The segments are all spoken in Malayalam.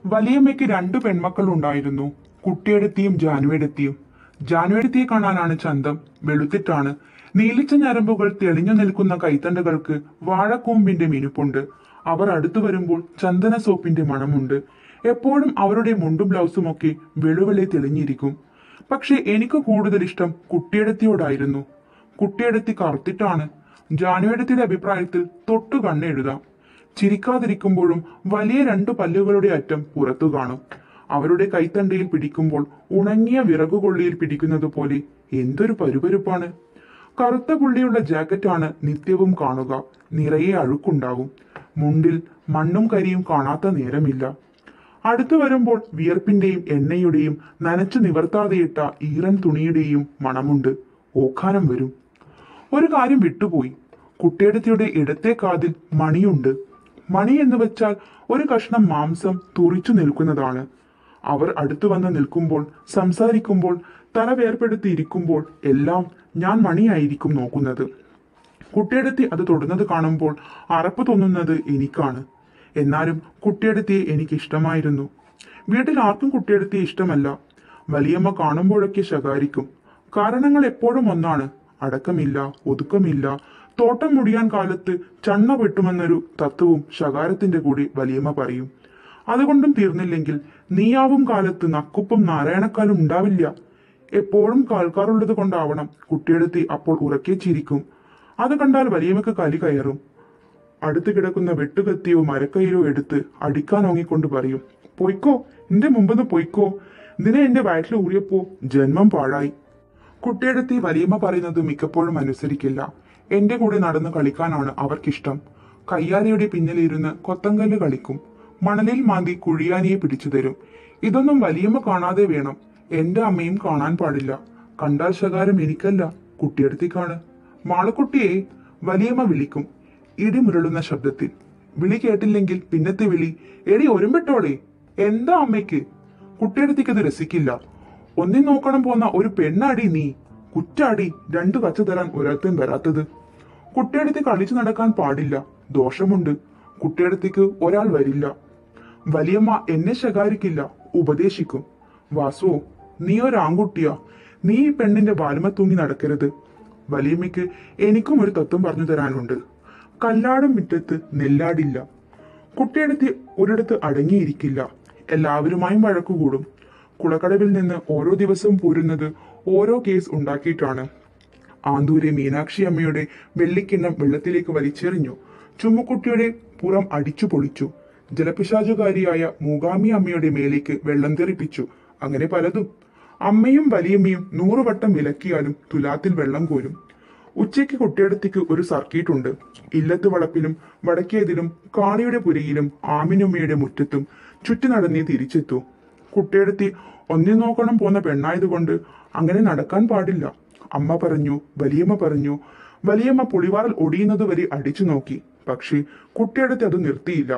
വലിയമ്മയ്ക്ക് രണ്ടു പെൺമക്കൾ ഉണ്ടായിരുന്നു കുട്ടിയെടുത്തിയും ജാനുവെടുത്തിയും ജാനുവെടുത്തിയെ കാണാനാണ് ചന്തം വെളുത്തിട്ടാണ് നീലിച്ച ഞരമ്പുകൾ തെളിഞ്ഞു നിൽക്കുന്ന കൈത്തണ്ടകൾക്ക് വാഴക്കൂമ്പിന്റെ മിനുപ്പുണ്ട് അവർ അടുത്തു വരുമ്പോൾ ചന്ദന സോപ്പിന്റെ മണമുണ്ട് എപ്പോഴും അവരുടെ മുണ്ടും ബ്ലൗസുമൊക്കെ വെളുവെളി തെളിഞ്ഞിരിക്കും പക്ഷെ എനിക്ക് കൂടുതൽ ഇഷ്ടം കുട്ടിയെടുത്തിയോടായിരുന്നു കുട്ടിയെടുത്തി കറുത്തിട്ടാണ് ജാനുവെടുത്തിയുടെ അഭിപ്രായത്തിൽ തൊട്ടു കണ്ണെഴുതാം ചിരിക്കാതിരിക്കുമ്പോഴും വലിയ രണ്ടു പല്ലുകളുടെ അറ്റം പുറത്തു കാണും അവരുടെ കൈത്തണ്ടയിൽ പിടിക്കുമ്പോൾ ഉണങ്ങിയ വിറകുകൊള്ളിയിൽ പിടിക്കുന്നത് പോലെ എന്തൊരു പരുപരുപ്പാണ് കറുത്ത പുള്ളിയുള്ള ജാക്കറ്റാണ് നിത്യവും കാണുക നിറയെ അഴുക്കുണ്ടാകും മുണ്ടിൽ മണ്ണും കരിയും കാണാത്ത നേരമില്ല അടുത്തു വരുമ്പോൾ വിയർപ്പിന്റെയും എണ്ണയുടെയും നനച്ചു നിവർത്താതെയിട്ട ഈറൻ തുണിയുടെയും മണമുണ്ട് ഓഖാനം വരും ഒരു കാര്യം വിട്ടുപോയി കുട്ടിയെടുത്തിയുടെ ഇടത്തെ കാതിൽ മണിയുണ്ട് മണി എന്ന് വെച്ചാൽ ഒരു കഷ്ണം മാംസം തുറിച്ചു നിൽക്കുന്നതാണ് അവർ അടുത്തു വന്ന് നിൽക്കുമ്പോൾ സംസാരിക്കുമ്പോൾ തല വേർപെടുത്തി ഇരിക്കുമ്പോൾ എല്ലാം ഞാൻ മണിയായിരിക്കും നോക്കുന്നത് കുട്ടിയെടുത്തി അത് തൊടുന്നത് കാണുമ്പോൾ അറപ്പ് തോന്നുന്നത് എനിക്കാണ് എന്നാലും കുട്ടിയെടുത്തിയെ എനിക്ക് ഇഷ്ടമായിരുന്നു വീട്ടിൽ ആർക്കും കുട്ടിയെടുത്തിയെ ഇഷ്ടമല്ല വലിയമ്മ കാണുമ്പോഴൊക്കെ ശകാരിക്കും കാരണങ്ങൾ എപ്പോഴും ഒന്നാണ് അടക്കമില്ല ഒതുക്കമില്ല തോട്ടം മുടിയാൻ കാലത്ത് ചണ്ണ വെട്ടുമെന്നൊരു തത്വവും ശകാരത്തിന്റെ കൂടി വലിയമ്മ പറയും അതുകൊണ്ടും തീർന്നില്ലെങ്കിൽ നീയാവും കാലത്ത് നക്കുപ്പും നാരായണക്കാലും ഉണ്ടാവില്ല എപ്പോഴും കാൽക്കാറുള്ളത് കൊണ്ടാവണം കുട്ടിയെടുത്തി അപ്പോൾ ഉറക്കെ ചിരിക്കും അത് കണ്ടാൽ വലിയമ്മക്ക് കലി കയറും അടുത്ത് കിടക്കുന്ന വെട്ടുകത്തിയോ മരക്കയിലോ എടുത്ത് അടിക്കാൻ ഓങ്ങിക്കൊണ്ട് പറയും പൊയ്ക്കോ എന്റെ മുമ്പെന്ന് പൊയ്ക്കോ ഇതിനെ എന്റെ വയറ്റിൽ ഊറിയപ്പോ ജന്മം പാഴായി കുട്ടിയെടുത്തി വലിയമ്മ പറയുന്നത് മിക്കപ്പോഴും അനുസരിക്കില്ല എന്റെ കൂടെ നടന്ന് കളിക്കാനാണ് അവർക്കിഷ്ടം കയ്യാലിയുടെ പിന്നിലിരുന്ന് കൊത്തങ്കല്ല് കളിക്കും മണലിൽ മാന്തി കുഴിയാനിയെ പിടിച്ചു തരും ഇതൊന്നും വലിയമ്മ കാണാതെ വേണം എന്റെ അമ്മയും കാണാൻ പാടില്ല കണ്ടാൽ ശകാരം എനിക്കല്ല കുട്ടിയെടുത്തിക്കാണ് മാളുക്കുട്ടിയെ വലിയമ്മ വിളിക്കും ഇടിമുരളുന്ന ശബ്ദത്തിൽ വിളി കേട്ടില്ലെങ്കിൽ പിന്നത്തെ വിളി എടി ഒരുമ്പെട്ടോടെ എന്താ അമ്മയ്ക്ക് കുട്ടിയെടുത്തിക്കത് രസിക്കില്ല ഒന്നിൻ നോക്കണം പോന്ന ഒരു പെണ്ണാടി നീ കുറ്റാടി രണ്ടു കച്ച തരാൻ ഒരൽപ്പം വരാത്തത് കുട്ടിയെടുത്ത് കളിച്ചു നടക്കാൻ പാടില്ല ദോഷമുണ്ട് കുട്ടിയെടുത്തേക്ക് ഒരാൾ വരില്ല വലിയമ്മ എന്നെ ശകാരിക്കില്ല ഉപദേശിക്കും വാസുവോ നീ ഒരു ആൺകുട്ടിയാ നീ ഈ പെണ്ണിന്റെ വാൽമ തൂങ്ങി നടക്കരുത് വലിയമ്മയ്ക്ക് എനിക്കും ഒരു തത്വം പറഞ്ഞു തരാനുണ്ട് കല്ലാടും മുറ്റത്ത് നെല്ലാടില്ല കുട്ടിയെടുത്ത് ഒരിടത്ത് അടങ്ങിയിരിക്കില്ല എല്ലാവരുമായും വഴക്കുകൂടും കുളക്കടവിൽ നിന്ന് ഓരോ ദിവസവും പോരുന്നത് ഓരോ കേസ് ഉണ്ടാക്കിയിട്ടാണ് ആന്തൂരെ മീനാക്ഷി അമ്മയുടെ വെള്ളിക്കിണ്ണം വെള്ളത്തിലേക്ക് വലിച്ചെറിഞ്ഞു ചുമ്മുക്കുട്ടിയുടെ പുറം അടിച്ചു പൊളിച്ചു ജലപിശാചുകാരിയായ മൂകാമി അമ്മയുടെ മേലേക്ക് വെള്ളം തെറിപ്പിച്ചു അങ്ങനെ പലതും അമ്മയും വലിയമ്മയും നൂറുവട്ടം വിലക്കിയാലും തുലാത്തിൽ വെള്ളം കോരും ഉച്ചയ്ക്ക് കുട്ടിയടത്തേക്ക് ഒരു സർക്കീറ്റ് ഉണ്ട് ഇല്ലത്ത് വളപ്പിലും വടക്കേതിലും കാളിയുടെ പുരയിലും ആമിനുമ്മയുടെ മുറ്റത്തും ചുറ്റി നടന്നേ തിരിച്ചെത്തൂ കുട്ടിയെടുത്തി ഒന്നി നോക്കണം പോന്ന പെണ്ണായതുകൊണ്ട് അങ്ങനെ നടക്കാൻ പാടില്ല അമ്മ പറഞ്ഞു വലിയമ്മ പറഞ്ഞു വലിയമ്മ പുളിവാറൽ ഒടിയുന്നത് വരെ അടിച്ചു നോക്കി പക്ഷേ കുട്ടിയെടുത്ത് അത് നിർത്തിയില്ല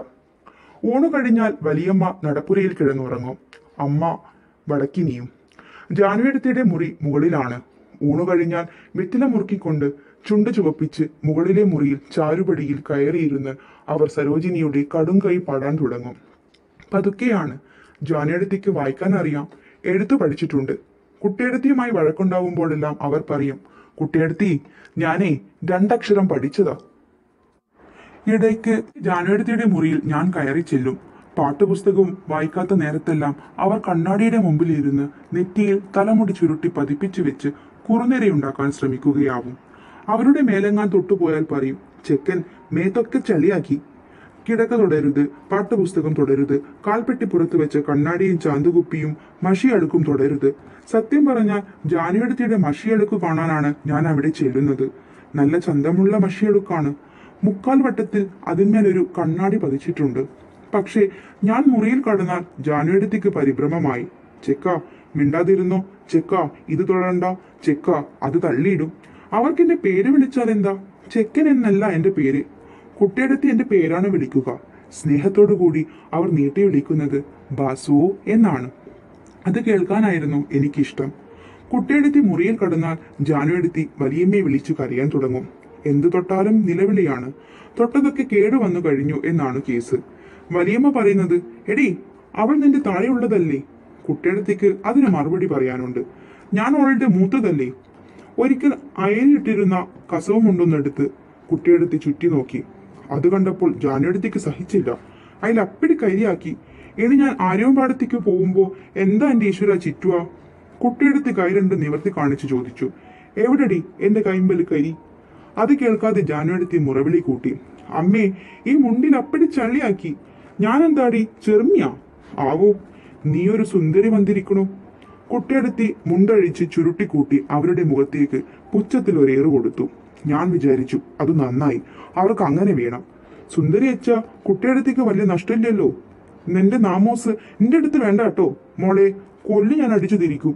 ഊണു കഴിഞ്ഞാൽ വലിയമ്മ നടപ്പുരയിൽ കിടന്നുറങ്ങും അമ്മ വടക്കിനിയും ജാനുവെടുത്തിയുടെ മുറി മുകളിലാണ് ഊണു കഴിഞ്ഞാൽ വെറ്റില മുറുക്കിക്കൊണ്ട് ചുണ്ട് ചുവപ്പിച്ച് മുകളിലെ മുറിയിൽ ചാരുപടിയിൽ കയറിയിരുന്ന് അവർ സരോജിനിയുടെ കടും കൈ പാടാൻ തുടങ്ങും പതുക്കെയാണ് ജാനുവെടുത്തിക്ക് വായിക്കാൻ അറിയാം എഴുത്തു പഠിച്ചിട്ടുണ്ട് കുട്ടിയെടുത്തിയുമായി വഴക്കുണ്ടാവുമ്പോഴെല്ലാം അവർ പറയും കുട്ടിയെടുത്തി ഞാനേ രണ്ടക്ഷരം പഠിച്ചതാ ഇടയ്ക്ക് ജാനുവരിയുടെ മുറിയിൽ ഞാൻ കയറി ചെല്ലും പാട്ടുപുസ്തകവും വായിക്കാത്ത നേരത്തെല്ലാം അവർ കണ്ണാടിയുടെ മുമ്പിൽ ഇരുന്ന് നെറ്റിയിൽ തലമുടി ചുരുട്ടി പതിപ്പിച്ചു വെച്ച് കുറുനിരയുണ്ടാക്കാൻ ശ്രമിക്കുകയാവും അവരുടെ മേലെങ്ങാൻ തൊട്ടുപോയാൽ പറയും ചെക്കൻ മേത്തൊക്കെ ചളിയാക്കി കിടക്ക തുടരുത് പാട്ടുപുസ്തകം തുടരുത് കാൽപ്പെട്ടി പുറത്തു വെച്ച് കണ്ണാടിയും ചാന്തുകുപ്പിയും മഷിയടുക്കും തുടരുത് സത്യം പറഞ്ഞാൽ ജാനുവടുത്തിയുടെ മഷിയടുക്ക് കാണാനാണ് ഞാൻ അവിടെ ചെല്ലുന്നത് നല്ല ചന്തമുള്ള മഷിയടുക്കാണ് മുക്കാൽ വട്ടത്തിൽ അതിന്മേലൊരു കണ്ണാടി പതിച്ചിട്ടുണ്ട് പക്ഷേ ഞാൻ മുറിയിൽ കടന്നാൽ ജാനുവടുത്തിക്ക് പരിഭ്രമമായി ചെക്ക മിണ്ടാതിരുന്നോ ചെക്ക ഇത് തൊഴണ്ട ചെക്ക അത് തള്ളിയിടും അവർക്ക് എന്റെ പേര് വിളിച്ചാൽ എന്താ ചെക്കൻ എന്നല്ല എന്റെ പേര് കുട്ടിയെടുത്ത് എന്റെ പേരാണ് വിളിക്കുക സ്നേഹത്തോടു കൂടി അവർ നീട്ടി വിളിക്കുന്നത് ബാസുവോ എന്നാണ് അത് കേൾക്കാനായിരുന്നു എനിക്കിഷ്ടം കുട്ടിയെടുത്തി മുറിയിൽ കടന്നാൽ ജാനുവെടുത്തി വലിയമ്മയെ വിളിച്ചു കരയാൻ തുടങ്ങും എന്തു തൊട്ടാലും നിലവിളിയാണ് തൊട്ടതൊക്കെ കേടു വന്നു കഴിഞ്ഞു എന്നാണ് കേസ് വലിയമ്മ പറയുന്നത് എടി അവൾ നിന്റെ താഴെയുള്ളതല്ലേ കുട്ടിയടത്തേക്ക് അതിന് മറുപടി പറയാനുണ്ട് ഞാൻ അവളുടെ മൂത്തതല്ലേ ഒരിക്കൽ അയലിട്ടിരുന്ന കസവുമുണ്ടൊന്നെടുത്ത് കുട്ടിയെടുത്ത് ചുറ്റി നോക്കി അത് കണ്ടപ്പോൾ ജാനുവടുത്തേക്ക് സഹിച്ചില്ല അതിൽ അപ്പിടി കരിയാക്കി ഇനി ഞാൻ ആര്യമ്പാടത്തേക്ക് പോകുമ്പോ എന്താ എന്റെ ഈശ്വര ചിറ്റുക കുട്ടിയെടുത്ത് കൈ രണ്ട് നിവർത്തി കാണിച്ചു ചോദിച്ചു എവിടെടി എന്റെ കൈമ്പൽ കരി അത് കേൾക്കാതെ ജാനുവടുത്തി മുറവിളി കൂട്ടി അമ്മേ ഈ മുണ്ടിൽ അപ്പടി ചള്ളിയാക്കി ഞാനെന്താടി ചെറുമിയാ ആവോ നീ ഒരു സുന്ദരി വന്നിരിക്കണു കുട്ടിയെടുത്തി മുണ്ടഴിച്ച് ചുരുട്ടിക്കൂട്ടി അവരുടെ മുഖത്തേക്ക് പുച്ഛത്തിൽ ഒരു ഏറ് കൊടുത്തു ഞാൻ വിചാരിച്ചു അത് നന്നായി അവർക്ക് അങ്ങനെ വേണം സുന്ദരി അച്ഛ കുട്ടിയെടുത്തേക്ക് വലിയ നഷ്ടമില്ലല്ലോ നിന്റെ നാമോസ് നിന്റെ അടുത്ത് വേണ്ട കേട്ടോ മോളെ കൊല്ലി ഞാൻ അടിച്ചു തിരിക്കും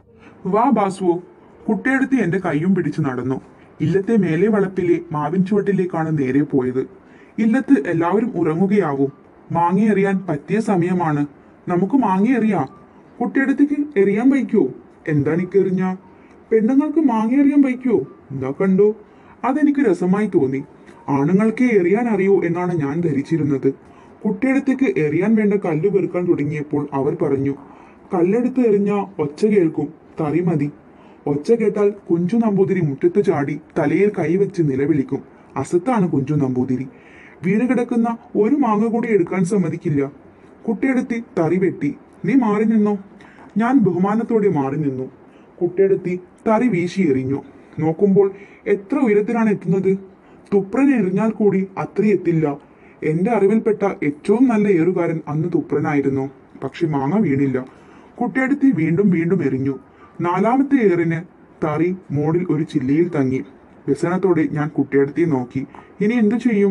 വാ ബാസുവോ കുട്ടിയെടുത്ത് എന്റെ കൈയും പിടിച്ചു നടന്നു ഇല്ലത്തെ മേലെ വളപ്പിലെ മാവിൻ ചുവട്ടിലേക്കാണ് നേരെ പോയത് ഇല്ലത്ത് എല്ലാവരും ഉറങ്ങുകയാവും മാങ്ങ എറിയാൻ പറ്റിയ സമയമാണ് നമുക്ക് മാങ്ങ എറിയാം കുട്ടിയെടുത്തേക്ക് എറിയാൻ വയ്ക്കോ എന്താണിക്കെറിഞ്ഞ പെണ്ണുങ്ങൾക്ക് മാങ്ങ എറിയാൻ വയ്ക്കോ എന്താ കണ്ടോ അതെനിക്ക് രസമായി തോന്നി ആണുങ്ങൾക്കേ എറിയാൻ അറിയൂ എന്നാണ് ഞാൻ ധരിച്ചിരുന്നത് കുട്ടിയെടുത്തേക്ക് എറിയാൻ വേണ്ട കല്ല് പെറുക്കാൻ തുടങ്ങിയപ്പോൾ അവർ പറഞ്ഞു കല്ലെടുത്ത് എറിഞ്ഞ ഒച്ച കേൾക്കും തറി മതി ഒച്ച കേട്ടാൽ കുഞ്ചു നമ്പൂതിരി മുറ്റത്ത് ചാടി തലയിൽ കൈവച്ച് നിലവിളിക്കും അസത്താണ് കുഞ്ചു നമ്പൂതിരി വീണ് കിടക്കുന്ന ഒരു മാങ്ങ കൂടി എടുക്കാൻ സമ്മതിക്കില്ല കുട്ടിയെടുത്തി തറി വെട്ടി നീ മാറി നിന്നോ ഞാൻ ബഹുമാനത്തോടെ മാറി നിന്നു കുട്ടിയെടുത്തി തറി വീശി എറിഞ്ഞു നോക്കുമ്പോൾ എത്ര ഉയരത്തിലാണ് എത്തുന്നത് തുപ്രൻ എറിഞ്ഞാൽ കൂടി അത്ര എത്തില്ല എന്റെ അറിവിൽപ്പെട്ട ഏറ്റവും നല്ല ഏറുകാരൻ അന്ന് തുപ്രനായിരുന്നു പക്ഷെ മാങ്ങ വീണില്ല കുട്ടിയെടുത്തി വീണ്ടും വീണ്ടും എറിഞ്ഞു നാലാമത്തെ ഏറിന് തറി മോഡിൽ ഒരു ചില്ലയിൽ തങ്ങി വ്യസനത്തോടെ ഞാൻ കുട്ടിയെടുത്തി നോക്കി ഇനി എന്തു ചെയ്യും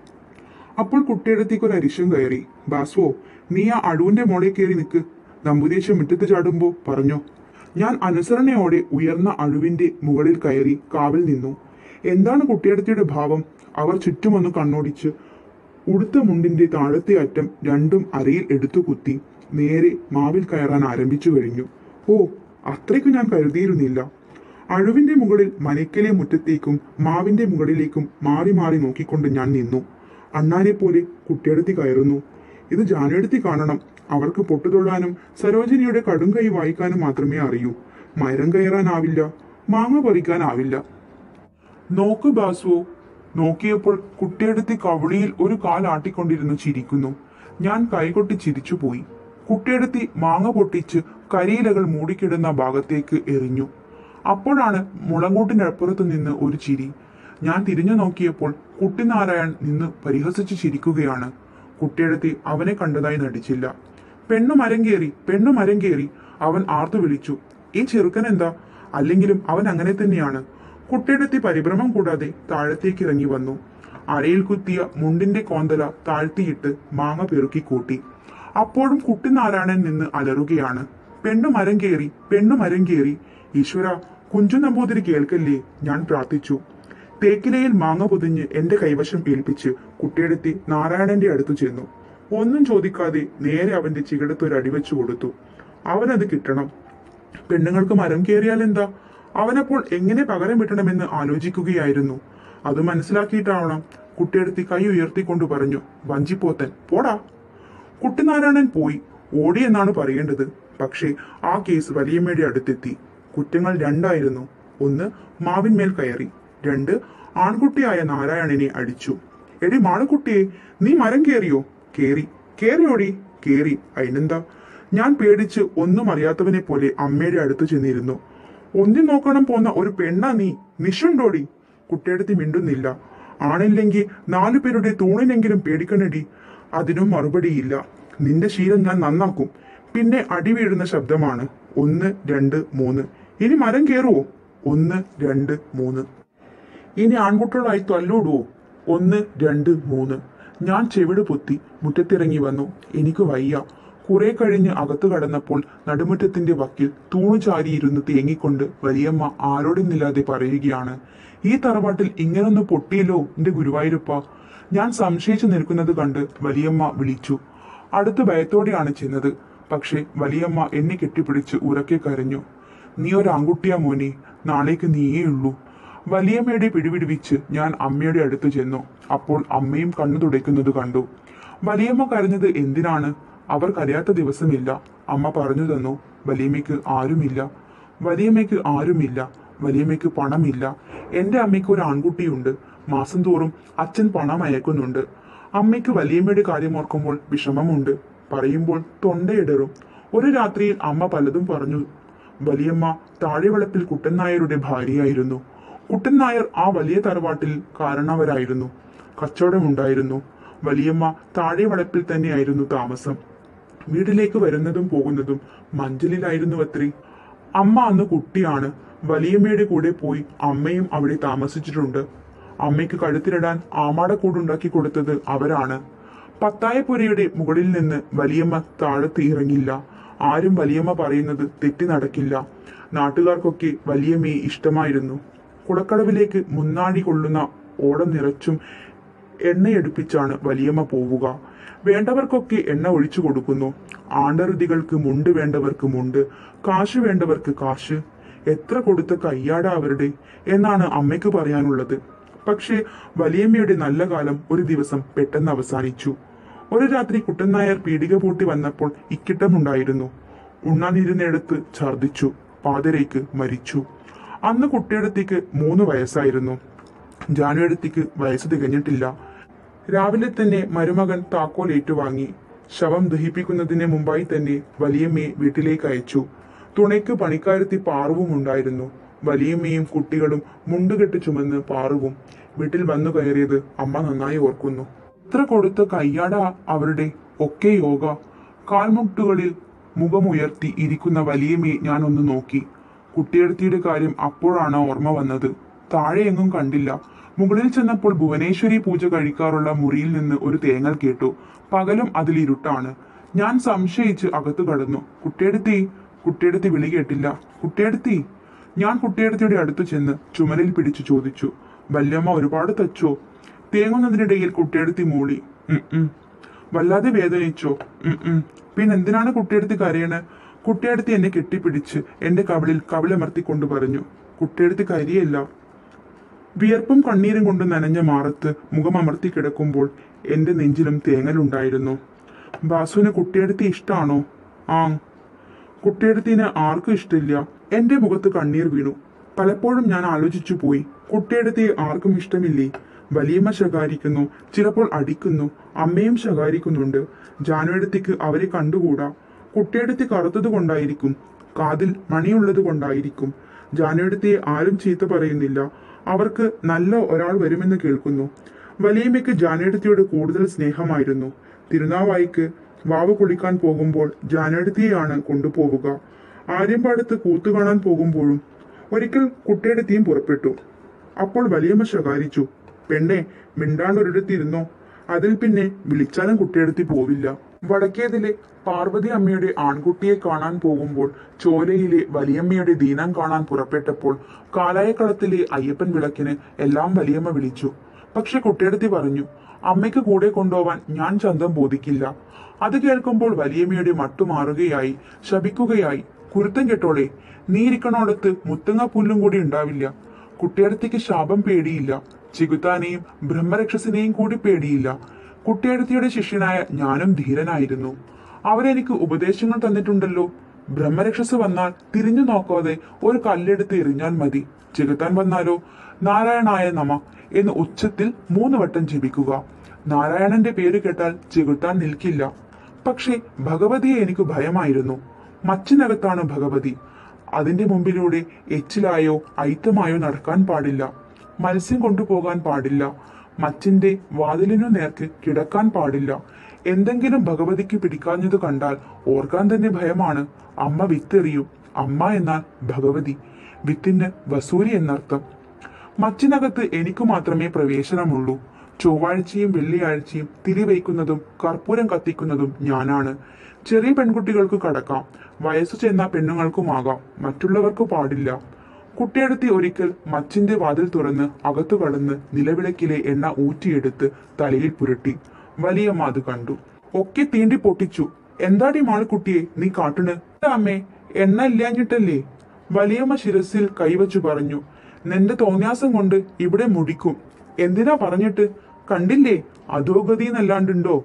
അപ്പോൾ കുട്ടിയെടുത്തേക്ക് ഒരു അരിശം കയറി ബാസ്വോ നീ ആ അഴുവിന്റെ മോളിൽ കയറി നിൽക്ക് നമ്പുദേശം മുറ്റത്ത് ചാടുമ്പോ പറഞ്ഞു ഞാൻ അനുസരണയോടെ ഉയർന്ന അഴുവിന്റെ മുകളിൽ കയറി കാവൽ നിന്നു എന്താണ് കുട്ടിയെടുത്തിയുടെ ഭാവം അവർ ചുറ്റുമൊന്ന് കണ്ണോടിച്ച് ഉടുത്ത മുണ്ടിന്റെ താഴത്തെ അറ്റം രണ്ടും അരയിൽ എടുത്തു കുത്തി നേരെ മാവിൽ കയറാൻ ആരംഭിച്ചു കഴിഞ്ഞു ഓ അത്രയ്ക്ക് ഞാൻ കരുതിയിരുന്നില്ല അഴുവിന്റെ മുകളിൽ മനയ്ക്കലെ മുറ്റത്തേക്കും മാവിന്റെ മുകളിലേക്കും മാറി മാറി നോക്കിക്കൊണ്ട് ഞാൻ നിന്നു അണ്ണാനെ പോലെ കുട്ടിയെടുത്തി കയറുന്നു ഇത് ജാനെടുത്തി കാണണം അവർക്ക് പൊട്ടുതൊള്ളാനും സരോജിനിയുടെ കടും കൈ വായിക്കാനും മാത്രമേ അറിയൂ മരം കയറാനാവില്ല മാങ്ങ പറിക്കാനാവില്ല നോക്ക് ബാസുവോ നോക്കിയപ്പോൾ കുട്ടിയെടുത്തി കവിളിയിൽ ഒരു കാൽ ആട്ടിക്കൊണ്ടിരുന്ന് ചിരിക്കുന്നു ഞാൻ കൈകൊട്ടി ചിരിച്ചുപോയി കുട്ടിയെടുത്തി മാങ്ങ പൊട്ടിച്ച് കരിയിലകൾ മൂടിക്കിടുന്ന ഭാഗത്തേക്ക് എറിഞ്ഞു അപ്പോഴാണ് മുളങ്കൂട്ടിനപ്പുറത്ത് നിന്ന് ഒരു ചിരി ഞാൻ തിരിഞ്ഞു നോക്കിയപ്പോൾ കുട്ടിനാരായൺ നിന്ന് പരിഹസിച്ച് ചിരിക്കുകയാണ് കുട്ടിയെടുത്തി അവനെ കണ്ടതായി നടിച്ചില്ല പെണ്ണു മരം കയറി പെണ്ണു മരം കയറി അവൻ ആർത്തു വിളിച്ചു ഈ ചെറുക്കൻ എന്താ അല്ലെങ്കിലും അവൻ അങ്ങനെ തന്നെയാണ് കുട്ടിയെടുത്തി പരിഭ്രമം കൂടാതെ താഴത്തേക്ക് ഇറങ്ങി വന്നു അരയിൽ കുത്തിയ മുണ്ടിന്റെ കോന്തല താഴ്ത്തിയിട്ട് മാങ്ങ പെറുക്കി കൂട്ടി അപ്പോഴും കുട്ടിനാരായണൻ നിന്ന് അലറുകയാണ് പെണ്ണു മരം കയറി പെണ്ണു മരം കയറി ഈശ്വര കുഞ്ചു നമ്പൂതിരി കേൾക്കല്ലേ ഞാൻ പ്രാർത്ഥിച്ചു തേക്കിലയിൽ മാങ്ങ പൊതിഞ്ഞ് എന്റെ കൈവശം ഏൽപ്പിച്ച് കുട്ടിയെടുത്തി നാരായണന്റെ അടുത്ത് ചെന്നു ഒന്നും ചോദിക്കാതെ നേരെ അവന്റെ ചികിടത്ത് ഒരു അടിവെച്ചു കൊടുത്തു അവനത് കിട്ടണം പെണ്ണുങ്ങൾക്ക് മരം കയറിയാൽ എന്താ അവനപ്പോൾ എങ്ങനെ പകരം വിട്ടണമെന്ന് ആലോചിക്കുകയായിരുന്നു അത് മനസ്സിലാക്കിയിട്ടാവണം കുട്ടിയെടുത്തി കൈ ഉയർത്തിക്കൊണ്ട് പറഞ്ഞു വഞ്ചിപ്പോത്തൻ പോടാ കുട്ടിനാരായണൻ പോയി ഓടി എന്നാണ് പറയേണ്ടത് പക്ഷേ ആ കേസ് വലിയമ്മയുടെ അടുത്തെത്തി കുറ്റങ്ങൾ രണ്ടായിരുന്നു ഒന്ന് മാവിന്മേൽ കയറി രണ്ട് ആൺകുട്ടിയായ നാരായണനെ അടിച്ചു എടി മാളുക്കുട്ടിയെ നീ മരം കേറിയോ കേറി കേറിയോടി കേറി അതിനെന്താ ഞാൻ പേടിച്ച് ഒന്നും അറിയാത്തവനെ പോലെ അമ്മയുടെ അടുത്ത് ചെന്നിരുന്നു ഒന്നി നോക്കണം പോന്ന ഒരു പെണ്ണാ നീ നിഷുണ്ടോടി കുട്ടിയെടുത്ത് മിണ്ടുന്നില്ല ആണില്ലെങ്കിൽ നാലു പേരുടെ തൂണിനെങ്കിലും പേടിക്കണടി അതിനും മറുപടിയില്ല നിന്റെ ശീലം ഞാൻ നന്നാക്കും പിന്നെ അടി വീഴുന്ന ശബ്ദമാണ് ഒന്ന് രണ്ട് മൂന്ന് ഇനി മരം കയറുവോ ഒന്ന് രണ്ട് മൂന്ന് ഇനി ആൺകുട്ടികളായി തല്ലോടുവോ ഒന്ന് രണ്ട് മൂന്ന് ഞാൻ ചെവിട് പൊത്തി മുറ്റത്തിറങ്ങി വന്നു എനിക്ക് വയ്യ കുറെ കഴിഞ്ഞ് അകത്തു കടന്നപ്പോൾ നടുമുറ്റത്തിന്റെ വക്കിൽ തൂണു ചാരിയിരുന്ന് തേങ്ങിക്കൊണ്ട് വലിയമ്മ ആരോടുന്നില്ലാതെ പറയുകയാണ് ഈ തറവാട്ടിൽ ഇങ്ങനൊന്ന് പൊട്ടിയല്ലോ എന്റെ ഗുരുവായൂരപ്പ ഞാൻ സംശയിച്ചു നിൽക്കുന്നത് കണ്ട് വലിയമ്മ വിളിച്ചു അടുത്ത ഭയത്തോടെയാണ് ചെന്നത് പക്ഷെ വലിയമ്മ എന്നെ കെട്ടിപ്പിടിച്ച് ഉറക്കെ കരഞ്ഞു നീ ഒരു ആൺകുട്ടിയാ മോനെ നാളേക്ക് നീയേ ഉള്ളൂ വലിയമ്മയുടെ പിടിപിടിവിച്ച് ഞാൻ അമ്മയുടെ അടുത്ത് ചെന്നു അപ്പോൾ അമ്മയും കണ്ണു തുടയ്ക്കുന്നത് കണ്ടു വലിയമ്മ കരഞ്ഞത് എന്തിനാണ് അവർക്കറിയാത്ത ദിവസമില്ല അമ്മ പറഞ്ഞു തന്നു വലിയമ്മയ്ക്ക് ആരുമില്ല വലിയമ്മയ്ക്ക് ആരുമില്ല വലിയമ്മയ്ക്ക് പണമില്ല എന്റെ അമ്മയ്ക്ക് ഒരു ആൺകുട്ടിയുണ്ട് മാസം തോറും അച്ഛൻ പണം അയക്കുന്നുണ്ട് അമ്മയ്ക്ക് വലിയമ്മയുടെ കാര്യം ഓർക്കുമ്പോൾ വിഷമമുണ്ട് പറയുമ്പോൾ തൊണ്ടയിടറും ഒരു രാത്രിയിൽ അമ്മ പലതും പറഞ്ഞു വലിയമ്മ താഴെവളപ്പിൽ കുട്ടൻ നായരുടെ ഭാര്യയായിരുന്നു കുട്ടൻ നായർ ആ വലിയ തറവാട്ടിൽ കാരണവരായിരുന്നു കച്ചവടമുണ്ടായിരുന്നു വലിയമ്മ താഴെവളപ്പിൽ തന്നെയായിരുന്നു താമസം വീട്ടിലേക്ക് വരുന്നതും പോകുന്നതും മഞ്ചലിലായിരുന്നു അത്രേ അമ്മ അന്ന് കുട്ടിയാണ് വലിയമ്മയുടെ കൂടെ പോയി അമ്മയും അവിടെ താമസിച്ചിട്ടുണ്ട് അമ്മയ്ക്ക് കഴുത്തിലിടാൻ ആമാടക്കൂടുണ്ടാക്കി കൊടുത്തത് അവരാണ് പത്തായപ്പുരയുടെ മുകളിൽ നിന്ന് വലിയമ്മ താഴത്ത് ഇറങ്ങില്ല ആരും വലിയമ്മ പറയുന്നത് തെറ്റി നടക്കില്ല നാട്ടുകാർക്കൊക്കെ വലിയമ്മയെ ഇഷ്ടമായിരുന്നു കുളക്കടവിലേക്ക് മുന്നാഴി കൊള്ളുന്ന ഓടം നിറച്ചും എണ്ണയെടുപ്പിച്ചാണ് വലിയമ്മ പോവുക വേണ്ടവർക്കൊക്കെ എണ്ണ ഒഴിച്ചു കൊടുക്കുന്നു ആണ്ടറുതികൾക്ക് മുണ്ട് വേണ്ടവർക്ക് മുണ്ട് കാശ് വേണ്ടവർക്ക് കാശ് എത്ര കൊടുത്ത കയ്യാട അവരുടെ എന്നാണ് അമ്മയ്ക്ക് പറയാനുള്ളത് പക്ഷേ വലിയമ്മയുടെ നല്ല കാലം ഒരു ദിവസം പെട്ടെന്ന് അവസാനിച്ചു ഒരു രാത്രി കുട്ടൻ നായർ പീടിക പൂട്ടി വന്നപ്പോൾ ഇക്കിട്ടമുണ്ടായിരുന്നു ഉണ്ണാനിരുന്നെടുത്ത് ഛർദിച്ചു പാതിരയ്ക്ക് മരിച്ചു അന്ന് കുട്ടിയെടുത്തേക്ക് മൂന്ന് വയസ്സായിരുന്നു ജാനുവടുത്തേക്ക് വയസ്സ് തികഞ്ഞിട്ടില്ല രാവിലെ തന്നെ മരുമകൻ താക്കോൽ ഏറ്റുവാങ്ങി ശവം ദഹിപ്പിക്കുന്നതിന് മുമ്പായി തന്നെ വലിയമ്മയെ വീട്ടിലേക്ക് അയച്ചു തുണയ്ക്ക് പണിക്കാരത്തി പാറുവും ഉണ്ടായിരുന്നു വലിയമ്മയും കുട്ടികളും മുണ്ടുകെട്ട് ചുമന്ന് പാറുവും വീട്ടിൽ വന്നു കയറിയത് അമ്മ നന്നായി ഓർക്കുന്നു എത്ര കൊടുത്ത കയ്യാട അവരുടെ ഒക്കെ യോഗ കാൽമുട്ടുകളിൽ മുഖമുയർത്തി ഇരിക്കുന്ന വലിയമ്മയെ ഞാൻ ഒന്ന് നോക്കി കുട്ടിയെടുത്തിയുടെ കാര്യം അപ്പോഴാണ് ഓർമ്മ വന്നത് താഴെ എങ്ങും കണ്ടില്ല മുകളിൽ ചെന്നപ്പോൾ ഭുവനേശ്വരി പൂജ കഴിക്കാറുള്ള മുറിയിൽ നിന്ന് ഒരു തേങ്ങൽ കേട്ടു പകലും അതിലിരുട്ടാണ് ഞാൻ സംശയിച്ച് അകത്തു കടന്നു കുട്ടിയെടുത്തി കുട്ടിയെടുത്തി വിളി കേട്ടില്ല കുട്ടിയെടുത്തി ഞാൻ കുട്ടിയെടുത്തിയുടെ അടുത്ത് ചെന്ന് ചുമലിൽ പിടിച്ചു ചോദിച്ചു വല്യമ്മ ഒരുപാട് തച്ചോ തേങ്ങുന്നതിനിടയിൽ കുട്ടിയെടുത്തി മൂളി ഉം ഉം വല്ലാതെ വേദനിച്ചോ ഉം ഉം പിന്നെന്തിനാണ് കുട്ടിയെടുത്ത് കരയണ് കുട്ടിയെടുത്ത് എന്നെ കെട്ടിപ്പിടിച്ച് എന്റെ കവിളിൽ കവിളമർത്തിക്കൊണ്ട് പറഞ്ഞു കുട്ടിയെടുത്ത് കരിയല്ല വിയർപ്പും കണ്ണീരും കൊണ്ട് നനഞ്ഞ മാറത്ത് മുഖമമർത്തി കിടക്കുമ്പോൾ എന്റെ നെഞ്ചിലും തേങ്ങലുണ്ടായിരുന്നു ബാസുവിന് കുട്ടിയെടുത്ത് ഇഷ്ടാണോ ആ കുട്ടിയെടുത്തിന് ആർക്കും ഇഷ്ടമില്ല എന്റെ മുഖത്ത് കണ്ണീർ വീണു പലപ്പോഴും ഞാൻ ആലോചിച്ചു പോയി കുട്ടിയെടുത്ത് ആർക്കും ഇഷ്ടമില്ലേ വലിയമ്മ ശകാരിക്കുന്നു ചിലപ്പോൾ അടിക്കുന്നു അമ്മയും ശകാരിക്കുന്നുണ്ട് ജാനുവെടുത്തേക്ക് അവരെ കണ്ടുകൂടാ കുട്ടിയെടുത്ത് കറുത്തത് കൊണ്ടായിരിക്കും കാതിൽ മണിയുള്ളത് കൊണ്ടായിരിക്കും ജാനുവെടുത്തിയെ ആരും ചീത്ത പറയുന്നില്ല അവർക്ക് നല്ല ഒരാൾ വരുമെന്ന് കേൾക്കുന്നു വലിയമ്മയ്ക്ക് ജാനുവെടുത്തിയോട് കൂടുതൽ സ്നേഹമായിരുന്നു തിരുനാവായിക്ക് വാവ് കുളിക്കാൻ പോകുമ്പോൾ ജാനുവെടുത്തിയെയാണ് കൊണ്ടുപോവുക ആര്യമ്പാടത്ത് കൂത്തു കാണാൻ പോകുമ്പോഴും ഒരിക്കൽ കുട്ടിയെടുത്തിയും പുറപ്പെട്ടു അപ്പോൾ വലിയമ്മ ശകാരിച്ചു പെണ്ണെ മിണ്ടാണ്ടൊരിടത്തിരുന്നോ അതിൽ പിന്നെ വിളിച്ചാലും കുട്ടിയെടുത്തി പോവില്ല വടക്കേതിലെ പാർവതി അമ്മയുടെ ആൺകുട്ടിയെ കാണാൻ പോകുമ്പോൾ ചോലയിലെ വലിയമ്മയുടെ ദീനം കാണാൻ പുറപ്പെട്ടപ്പോൾ കാലായക്കളത്തിലെ അയ്യപ്പൻ വിളക്കിന് എല്ലാം വലിയമ്മ വിളിച്ചു പക്ഷെ കുട്ടിയെടുത്തി പറഞ്ഞു അമ്മയ്ക്ക് കൂടെ കൊണ്ടുപോവാൻ ഞാൻ ചന്തം ബോധിക്കില്ല അത് കേൾക്കുമ്പോൾ വലിയമ്മയുടെ മട്ടുമാറുകയായി ശപിക്കുകയായി കുരുത്തം കെട്ടോളെ നീ ഇരിക്കണോടത്ത് മുത്തങ്ങ പുല്ലും കൂടി ഉണ്ടാവില്ല കുട്ടിയടത്തേക്ക് ശാപം പേടിയില്ല ചികുത്താനെയും ബ്രഹ്മരക്ഷസിനെയും കൂടി പേടിയില്ല കുട്ടിയടത്തിയുടെ ശിഷ്യനായ ഞാനും ധീരനായിരുന്നു അവരെനിക്ക് ഉപദേശങ്ങൾ തന്നിട്ടുണ്ടല്ലോ ബ്രഹ്മരക്ഷസ് വന്നാൽ തിരിഞ്ഞു നോക്കാതെ ഒരു കല്ലെടുത്ത് എറിഞ്ഞാൽ മതി ചെകുത്താൻ വന്നാലോ നാരായണായ നമ എന്ന് ഉച്ചത്തിൽ മൂന്ന് വട്ടം ജപിക്കുക നാരായണന്റെ പേര് കേട്ടാൽ ചെകുത്താൻ നിൽക്കില്ല പക്ഷേ ഭഗവതിയെ എനിക്ക് ഭയമായിരുന്നു മച്ചിനകത്താണ് ഭഗവതി അതിന്റെ മുമ്പിലൂടെ എച്ചിലായോ ഐത്തമായോ നടക്കാൻ പാടില്ല മത്സ്യം കൊണ്ടുപോകാൻ പാടില്ല മച്ചിന്റെ വാതിലിനു നേർക്ക് കിടക്കാൻ പാടില്ല എന്തെങ്കിലും ഭഗവതിക്ക് പിടിക്കാഞ്ഞത് കണ്ടാൽ ഓർക്കാൻ തന്നെ ഭയമാണ് അമ്മ വിത്തെറിയും അമ്മ എന്നാൽ ഭഗവതി വിത്തിന് വസൂരി എന്നർത്ഥം മച്ചിനകത്ത് എനിക്ക് മാത്രമേ പ്രവേശനമുള്ളൂ ചൊവ്വാഴ്ചയും വെള്ളിയാഴ്ചയും തിരിവയ്ക്കുന്നതും കർപ്പൂരം കത്തിക്കുന്നതും ഞാനാണ് ചെറിയ പെൺകുട്ടികൾക്ക് കടക്കാം വയസ്സു ചെന്ന പെണ്ണുങ്ങൾക്കുമാകാം മറ്റുള്ളവർക്ക് പാടില്ല കുട്ടിയെടുത്തി ഒരിക്കൽ മച്ചിന്റെ വാതിൽ തുറന്ന് അകത്തു കടന്ന് നിലവിളക്കിലെ എണ്ണ ഊറ്റിയെടുത്ത് തലയിൽ പുരട്ടി വലിയമ്മ അത് കണ്ടു ഒക്കെ തീണ്ടി പൊട്ടിച്ചു എന്താടി മാളുക്കുട്ടിയെ നീ കാട്ടണ് അമ്മേ എണ്ണ ഇല്ലാഞ്ഞിട്ടല്ലേ വലിയമ്മ ശിരസിൽ കൈവച്ചു പറഞ്ഞു നിന്റെ തോന്യാസം കൊണ്ട് ഇവിടെ മുടിക്കും എന്തിനാ പറഞ്ഞിട്ട് കണ്ടില്ലേ അധോഗതി എന്നല്ലാണ്ടുണ്ടോ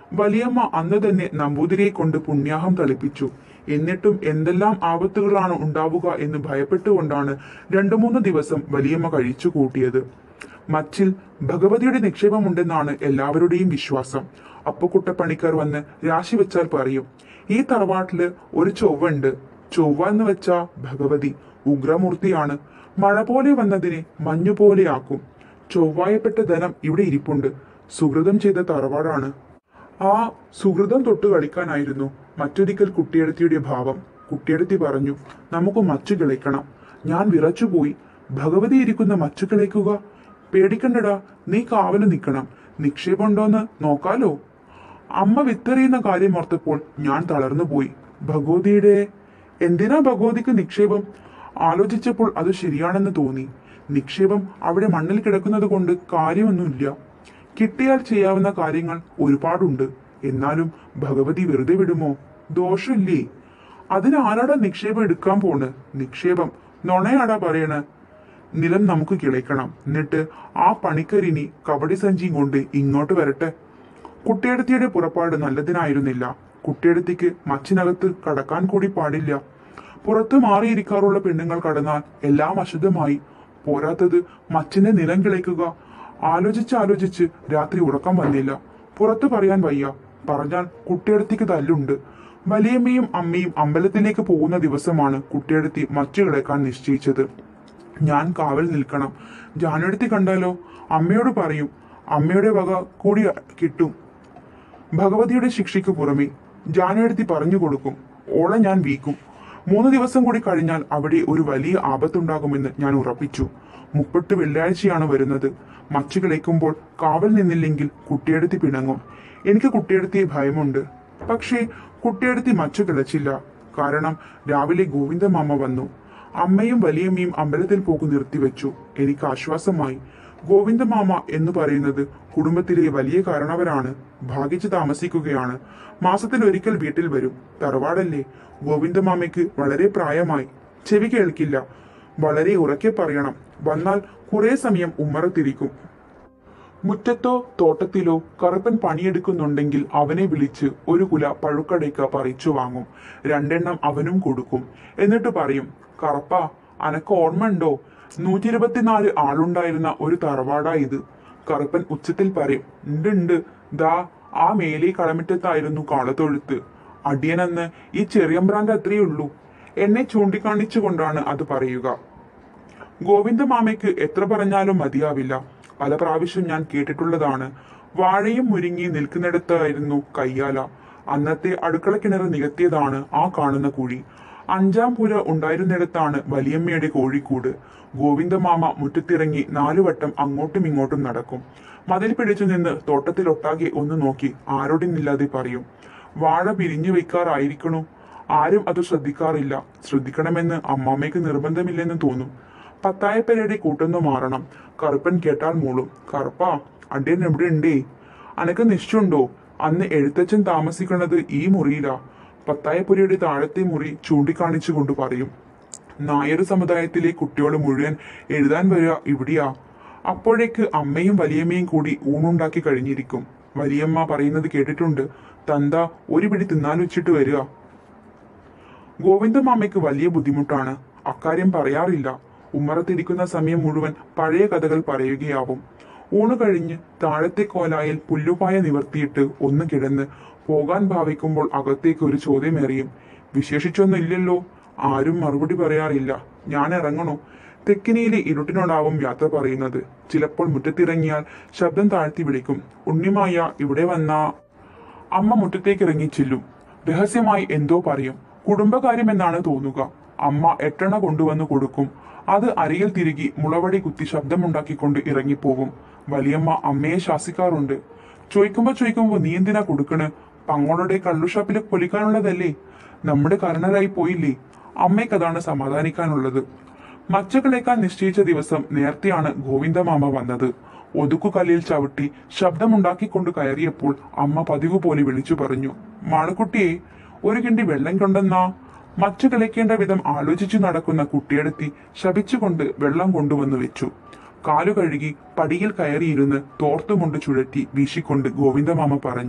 വലിയമ്മ അന്ന് തന്നെ നമ്പൂതിരിയെ കൊണ്ട് പുണ്യാഹം തളിപ്പിച്ചു എന്നിട്ടും എന്തെല്ലാം ആപത്തുകളാണ് ഉണ്ടാവുക എന്ന് ഭയപ്പെട്ടുകൊണ്ടാണ് രണ്ടു മൂന്ന് ദിവസം വലിയമ്മ കഴിച്ചു കൂട്ടിയത് മച്ചിൽ ഭഗവതിയുടെ നിക്ഷേപമുണ്ടെന്നാണ് എല്ലാവരുടെയും വിശ്വാസം അപ്പുക്കുട്ടപ്പണിക്കർ വന്ന് രാശി വെച്ചാൽ പറയും ഈ തറവാട്ടില് ഒരു ചൊവ്വുണ്ട് ചൊവ്വ എന്ന് വെച്ചാ ഭഗവതി ഉഗ്രമൂർത്തിയാണ് മഴ പോലെ വന്നതിനെ മഞ്ഞുപോലെയാക്കും ചൊവ്വായപ്പെട്ട ധനം ഇവിടെ ഇരിപ്പുണ്ട് സുഹൃതം ചെയ്ത തറവാടാണ് ആ സുഹൃതം തൊട്ട് കളിക്കാനായിരുന്നു മറ്റൊരിക്കൽ കുട്ടിയെടുത്തിയുടെ ഭാവം കുട്ടിയെടുത്തി പറഞ്ഞു നമുക്ക് മച്ചു കിളയ്ക്കണം ഞാൻ വിറച്ചുപോയി ഭഗവതി ഇരിക്കുന്ന മച്ചു കിളയ്ക്കുക പേടിക്കണ്ടടാ നീ കാവല് നിൽക്കണം നിക്ഷേപമുണ്ടോന്ന് നോക്കാലോ അമ്മ വിത്തെറിയുന്ന കാര്യം ഓർത്തപ്പോൾ ഞാൻ തളർന്നുപോയി ഭഗവതിയുടെ എന്തിനാ ഭഗവതിക്ക് നിക്ഷേപം ആലോചിച്ചപ്പോൾ അത് ശരിയാണെന്ന് തോന്നി നിക്ഷേപം അവിടെ മണ്ണിൽ കിടക്കുന്നത് കൊണ്ട് കാര്യമൊന്നുമില്ല കിട്ടിയാൽ ചെയ്യാവുന്ന കാര്യങ്ങൾ ഒരുപാടുണ്ട് എന്നാലും ഭഗവതി വെറുതെ വിടുമോ ദോഷമില്ലേ അതിന് ആരാടാ നിക്ഷേപം എടുക്കാൻ പോണ് നിക്ഷേപം നുണയാടാ പറയണ് നിലം നമുക്ക് കിളയ്ക്കണം എന്നിട്ട് ആ പണിക്കരിനി കബഡി സഞ്ചിയും കൊണ്ട് ഇങ്ങോട്ട് വരട്ടെ കുട്ടിയെടുത്തിയുടെ പുറപ്പാട് നല്ലതിനായിരുന്നില്ല കുട്ടിയെടുത്തിക്ക് മച്ചിനകത്ത് കടക്കാൻ കൂടി പാടില്ല പുറത്തു മാറിയിരിക്കാറുള്ള പെണ്ണുങ്ങൾ കടന്നാൽ എല്ലാം അശുദ്ധമായി പോരാത്തത് മച്ചിനെ നിലം കിളയ്ക്കുക ആലോചിച്ച് ആലോചിച്ച് രാത്രി ഉറക്കം വന്നില്ല പുറത്തു പറയാൻ വയ്യ പറഞ്ഞാൽ കുട്ടിയെടുത്തിക്ക് തല്ലുണ്ട് വലിയമ്മയും അമ്മയും അമ്പലത്തിലേക്ക് പോകുന്ന ദിവസമാണ് കുട്ടിയെടുത്തി മച്ചു കിളയ്ക്കാൻ നിശ്ചയിച്ചത് ഞാൻ കാവൽ നിൽക്കണം ജാനെടുത്തി കണ്ടാലോ അമ്മയോട് പറയും അമ്മയുടെ വക കൂടി കിട്ടും ഭഗവതിയുടെ ശിക്ഷയ്ക്ക് പുറമെ ജാനെടുത്തി പറഞ്ഞു കൊടുക്കും ഓളെ ഞാൻ വീക്കും മൂന്ന് ദിവസം കൂടി കഴിഞ്ഞാൽ അവിടെ ഒരു വലിയ ആപത്തുണ്ടാകുമെന്ന് ഞാൻ ഉറപ്പിച്ചു മുപ്പട്ട് വെള്ളിയാഴ്ചയാണ് വരുന്നത് മച്ചു കിളയ്ക്കുമ്പോൾ കാവൽ നിന്നില്ലെങ്കിൽ കുട്ടിയെടുത്തി പിണങ്ങും എനിക്ക് കുട്ടിയെടുത്തിയെ ഭയമുണ്ട് പക്ഷേ കുട്ടിയെടുത്തി മച്ചു കിളച്ചില്ല കാരണം രാവിലെ ഗോവിന്ദമാമ വന്നു അമ്മയും വലിയമ്മയും അമ്പലത്തിൽ പോക്ക് നിർത്തിവെച്ചു എനിക്ക് ആശ്വാസമായി ഗോവിന്ദമാമ എന്ന് പറയുന്നത് കുടുംബത്തിലെ വലിയ കാരണവരാണ് ഭാഗിച്ച് താമസിക്കുകയാണ് മാസത്തിൽ ഒരിക്കൽ വീട്ടിൽ വരും തറവാടല്ലേ ഗോവിന്ദമാമയ്ക്ക് വളരെ പ്രായമായി ചെവി കേൾക്കില്ല വളരെ ഉറക്കെ പറയണം വന്നാൽ കുറെ സമയം ഉമ്മറത്തിരിക്കും മുറ്റത്തോ തോട്ടത്തിലോ കറുപ്പൻ പണിയെടുക്കുന്നുണ്ടെങ്കിൽ അവനെ വിളിച്ച് ഒരു കുല പഴുക്കടയ്ക്ക പറിച്ചു വാങ്ങും രണ്ടെണ്ണം അവനും കൊടുക്കും എന്നിട്ട് പറയും കറുപ്പ അനക്ക് ഓർമ്മയുണ്ടോ നൂറ്റി ഇരുപത്തിനാല് ആളുണ്ടായിരുന്ന ഒരു തറവാടാ ഇത് കറുപ്പൻ ഉച്ചത്തിൽ പറയും ഉണ്ട് ഉണ്ട് ദാ ആ മേലെ കളമിറ്റത്തായിരുന്നു കാളത്തൊഴുത്ത് അടിയനെന്ന് ഈ ചെറിയമ്പ്രാന്റെ അത്രയേ ഉള്ളൂ എന്നെ ചൂണ്ടിക്കാണിച്ചുകൊണ്ടാണ് അത് പറയുക ഗോവിന്ദമാമയ്ക്ക് എത്ര പറഞ്ഞാലും മതിയാവില്ല പല പ്രാവശ്യം ഞാൻ കേട്ടിട്ടുള്ളതാണ് വാഴയും മുരിങ്ങി നിൽക്കുന്നിടത്തായിരുന്നു കയ്യാല അന്നത്തെ അടുക്കള കിണർ നികത്തിയതാണ് ആ കാണുന്ന കുഴി അഞ്ചാം പുര ഉണ്ടായിരുന്നിടത്താണ് വലിയമ്മയുടെ കോഴിക്കൂട് ഗോവിന്ദമാമ മുറ്റത്തിറങ്ങി നാലുവട്ടം അങ്ങോട്ടും ഇങ്ങോട്ടും നടക്കും മതിൽ പിടിച്ചു നിന്ന് തോട്ടത്തിലൊട്ടാകെ ഒന്ന് നോക്കി ആരോടുമില്ലാതെ പറയും വാഴ പിരിഞ്ഞു വെക്കാറായിരിക്കണു ആരും അത് ശ്രദ്ധിക്കാറില്ല ശ്രദ്ധിക്കണമെന്ന് അമ്മാമ്മയ്ക്ക് നിർബന്ധമില്ലെന്ന് തോന്നും പത്തായപ്പരയുടെ കൂട്ടൊന്നു മാറണം കറുപ്പൻ കേട്ടാൽ മൂളും കറുപ്പാ അടിയൻ എവിടെ ഉണ്ടേ അനക്ക് നിശ്ചയുണ്ടോ അന്ന് എഴുത്തച്ഛൻ താമസിക്കുന്നത് ഈ മുറിയിലാ പത്തായപ്പുരയുടെ താഴത്തെ മുറി ചൂണ്ടിക്കാണിച്ചു കൊണ്ട് പറയും നായർ സമുദായത്തിലെ കുട്ടികൾ മുഴുവൻ എഴുതാൻ വരിക ഇവിടെയാ അപ്പോഴേക്ക് അമ്മയും വലിയമ്മയും കൂടി ഊണുണ്ടാക്കി കഴിഞ്ഞിരിക്കും വലിയമ്മ പറയുന്നത് കേട്ടിട്ടുണ്ട് തന്ത ഒരു പിടി തിന്നാൻ വെച്ചിട്ട് വരിക ഗോവിന്ദമാമയ്ക്ക് വലിയ ബുദ്ധിമുട്ടാണ് അക്കാര്യം പറയാറില്ല ഉമ്മറത്തിരിക്കുന്ന സമയം മുഴുവൻ പഴയ കഥകൾ പറയുകയാവും ഊണ് കഴിഞ്ഞ് താഴത്തെ കോലായിൽ പുല്ലുപായ നിവർത്തിയിട്ട് ഒന്ന് കിടന്ന് പോകാൻ ഭാവിക്കുമ്പോൾ അകത്തേക്ക് ഒരു ചോദ്യമേറിയും വിശേഷിച്ചൊന്നുമില്ലല്ലോ ആരും മറുപടി പറയാറില്ല ഞാൻ ഇറങ്ങണോ തെക്കിനിയിലെ ഇരുട്ടിനോടാവും യാത്ര പറയുന്നത് ചിലപ്പോൾ മുറ്റത്തിറങ്ങിയാൽ ശബ്ദം താഴ്ത്തി വിളിക്കും ഉണ്ണിമായ ഇവിടെ വന്നാ അമ്മ മുറ്റത്തേക്ക് ഇറങ്ങി ചെല്ലും രഹസ്യമായി എന്തോ പറയും കുടുംബകാര്യമെന്നാണ് തോന്നുക അമ്മ എട്ടെണ്ണ കൊണ്ടുവന്ന് കൊടുക്കും അത് അരിയിൽ തിരുകി മുളവടി കുത്തി ശബ്ദമുണ്ടാക്കിക്കൊണ്ട് ഇറങ്ങിപ്പോകും വലിയമ്മ അമ്മയെ ശാസിക്കാറുണ്ട് ചോയ്ക്കുമ്പോ ചോയ്ക്കുമ്പോ നീ എന്തിനാ കൊടുക്കണ് പങ്ങളുടെ കള്ളുഷാപ്പിൽ പൊലിക്കാനുള്ളതല്ലേ നമ്മുടെ കരണരായി പോയില്ലേ അമ്മയ്ക്കതാണ് സമാധാനിക്കാനുള്ളത് മച്ചകളേക്കാൻ നിശ്ചയിച്ച ദിവസം നേരത്തെയാണ് ഗോവിന്ദമാമ വന്നത് ഒതുക്കുകല്ലിൽ ചവിട്ടി ശബ്ദമുണ്ടാക്കിക്കൊണ്ട് കയറിയപ്പോൾ അമ്മ പതിവ് പോലെ വിളിച്ചു പറഞ്ഞു മാളുക്കുട്ടിയെ ഒരു കിണ്ടി വെള്ളം കൊണ്ടെന്നാ മച്ചു കളിക്കേണ്ട വിധം ആലോചിച്ചു നടക്കുന്ന കുട്ടിയെടുത്തി ശപിച്ചുകൊണ്ട് വെള്ളം കൊണ്ടുവന്ന് വെച്ചു കാലു കഴുകി പടിയിൽ കയറിയിരുന്ന് തോർത്തുമുണ്ട് ചുഴറ്റി വീശിക്കൊണ്ട് ഗോവിന്ദമാമ പറഞ്ഞു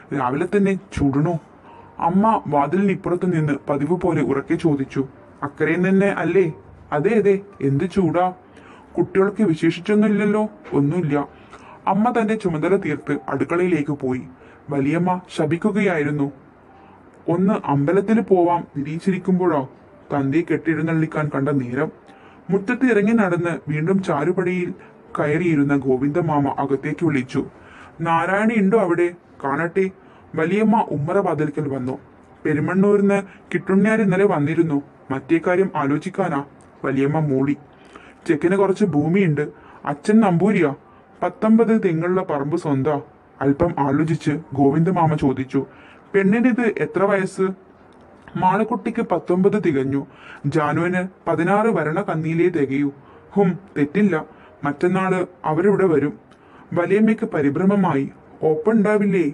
രാവിലെ തന്നെ ചുടണോ അമ്മ വാതിലിനിപ്പുറത്ത് നിന്ന് പതിവ് പോലെ ഉറക്കെ ചോദിച്ചു അക്കരയിൽ തന്നെ അല്ലേ അതെ അതെ എന്ത് ചൂടാ കുട്ടികൾക്ക് വിശേഷിച്ചൊന്നുമില്ലല്ലോ ഒന്നുമില്ല അമ്മ തന്റെ ചുമതല തീർത്ത് അടുക്കളയിലേക്ക് പോയി വലിയമ്മ ശപിക്കുകയായിരുന്നു ഒന്ന് അമ്പലത്തിൽ പോവാം നിരീക്ഷിരിക്കുമ്പോഴോ തന്റെ കെട്ടിഴുന്നള്ളിക്കാൻ കണ്ട നേരം മുറ്റത്ത് ഇറങ്ങി നടന്ന് വീണ്ടും ചാരുപടിയിൽ കയറിയിരുന്ന ഗോവിന്ദമാമ അകത്തേക്ക് വിളിച്ചു നാരായണി ഉണ്ടോ അവിടെ കാണട്ടെ വലിയമ്മ ഉമ്മറ വാതിൽക്കൽ വന്നു പെരുമണ്ണൂരിന്ന് കിട്ടുണ്ണിയാർ ഇന്നലെ വന്നിരുന്നു മറ്റേ കാര്യം ആലോചിക്കാനാ വലിയമ്മ മൂളി ചെക്കന് കുറച്ച് ഭൂമിയുണ്ട് അച്ഛൻ നമ്പൂരിയാ പത്തൊമ്പത് തെങ്ങുള്ള പറമ്പ് സ്വന്താ അല്പം ആലോചിച്ച് ഗോവിന്ദമാമ ചോദിച്ചു പെണ്ണിനിത് എത്ര വയസ്സ് മാളക്കുട്ടിക്ക് പത്തൊമ്പത് തികഞ്ഞു ജാനുവിന് പതിനാറ് വരണ കന്നിയിലേ തികയൂ ഹും തെറ്റില്ല മറ്റന്നാള് അവരിവിടെ വരും വലിയമ്മയ്ക്ക് പരിഭ്രമമായി ഓപ്പൺ ഉണ്ടാവില്ലേ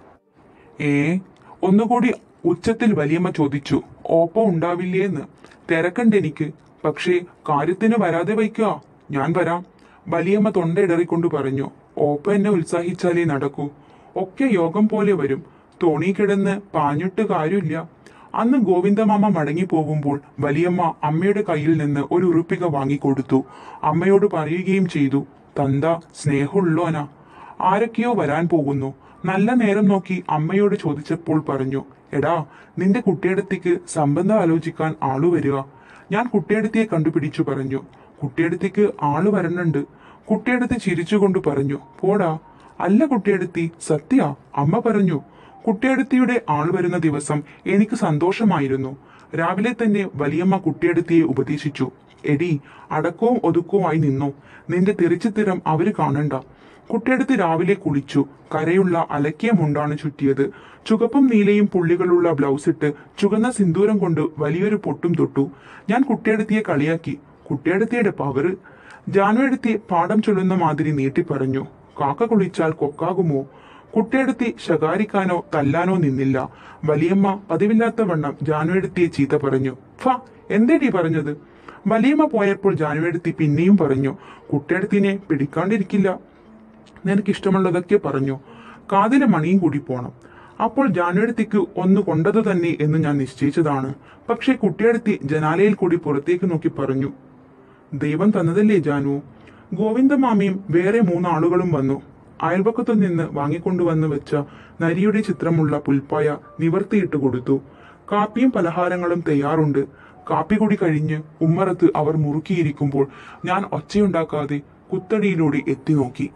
ഏ ഒന്നുകൂടി ഉച്ചത്തിൽ വലിയമ്മ ചോദിച്ചു ഓപ്പോ ഉണ്ടാവില്ലേന്ന് തിരക്കണ്ട് എനിക്ക് പക്ഷേ കാര്യത്തിന് വരാതെ വയ്ക്കുക ഞാൻ വരാം വലിയമ്മ തൊണ്ടയിടറിക്കൊണ്ട് പറഞ്ഞു ഓപ്പ എന്നെ ഉത്സാഹിച്ചാലേ നടക്കൂ ഒക്കെ യോഗം പോലെ വരും തോണി കിടന്ന് പാഞ്ഞിട്ട് കാര്യമില്ല അന്ന് ഗോവിന്ദമാമ മടങ്ങി പോകുമ്പോൾ വലിയമ്മ അമ്മയുടെ കയ്യിൽ നിന്ന് ഒരു ഉറുപ്പിക വാങ്ങിക്കൊടുത്തു അമ്മയോട് പറയുകയും ചെയ്തു തന്ത സ്നേഹമുള്ളോനാ ആരൊക്കെയോ വരാൻ പോകുന്നു നല്ല നേരം നോക്കി അമ്മയോട് ചോദിച്ചപ്പോൾ പറഞ്ഞു എടാ നിന്റെ കുട്ടിയടത്തേക്ക് സംബന്ധം ആലോചിക്കാൻ ആളു വരിക ഞാൻ കുട്ടിയടത്തിയെ കണ്ടുപിടിച്ചു പറഞ്ഞു കുട്ടിയടത്തേക്ക് ആള് വരണുണ്ട് കുട്ടിയടത്ത് ചിരിച്ചുകൊണ്ട് പറഞ്ഞു പോടാ അല്ല കുട്ടിയടത്തി സത്യ അമ്മ പറഞ്ഞു കുട്ടിയടത്തിയുടെ ആൾ വരുന്ന ദിവസം എനിക്ക് സന്തോഷമായിരുന്നു രാവിലെ തന്നെ വലിയമ്മ കുട്ടിയടത്തിയെ ഉപദേശിച്ചു എടി അടക്കവും ഒതുക്കവുമായി നിന്നു നിന്റെ തിരിച്ചുത്തിരം അവര് കാണണ്ട കുട്ടിയടുത്ത് രാവിലെ കുളിച്ചു കരയുള്ള അലക്കിയ മുണ്ടാണ് ചുറ്റിയത് ചുവപ്പും നീലയും പുള്ളികളുള്ള ബ്ലൗസ് ഇട്ട് ചുവന്ന സിന്ദൂരം കൊണ്ട് വലിയൊരു പൊട്ടും തൊട്ടു ഞാൻ കുട്ടിയടുത്തിയെ കളിയാക്കി കുട്ടിയടുത്തിയുടെ പവറ് ജാനുവെടുത്തി പാഠം ചൊല്ലുന്ന മാതിരി നീട്ടി പറഞ്ഞു കാക്ക കുളിച്ചാൽ കൊക്കാകുമോ കുട്ടിയടുത്തി ശകാരിക്കാനോ തല്ലാനോ നിന്നില്ല വലിയമ്മ പതിവില്ലാത്ത വണ്ണം ജാനുവെടുത്തിയെ ചീത്ത പറഞ്ഞു ഫ എന്തേടി പറഞ്ഞത് വലിയമ്മ പോയപ്പോൾ ജാനുവെടുത്തി പിന്നെയും പറഞ്ഞു കുട്ടിയടുത്തിനെ പിടിക്കാണ്ടിരിക്കില്ല നിനക്കിഷ്ടമുള്ളതൊക്കെ പറഞ്ഞു കാതിലെ മണിയും കൂടി പോണം അപ്പോൾ ജാനുവടുത്തിക്ക് ഒന്ന് കൊണ്ടത് തന്നെ എന്ന് ഞാൻ നിശ്ചയിച്ചതാണ് പക്ഷേ കുട്ടിയടുത്തി ജനാലയിൽ കൂടി പുറത്തേക്ക് നോക്കി പറഞ്ഞു ദൈവം തന്നതല്ലേ ജാനു ഗോവിന്ദമാമയും വേറെ മൂന്നാളുകളും വന്നു അയൽപക്കത്തു നിന്ന് വാങ്ങിക്കൊണ്ടുവന്ന് വെച്ച നരിയുടെ ചിത്രമുള്ള പുൽപ്പായ നിവർത്തിയിട്ട് കൊടുത്തു കാപ്പിയും പലഹാരങ്ങളും തയ്യാറുണ്ട് കാപ്പി കൂടി കഴിഞ്ഞ് ഉമ്മറത്ത് അവർ മുറുക്കിയിരിക്കുമ്പോൾ ഞാൻ ഒച്ചയുണ്ടാക്കാതെ കുത്തടിയിലൂടെ എത്തി നോക്കി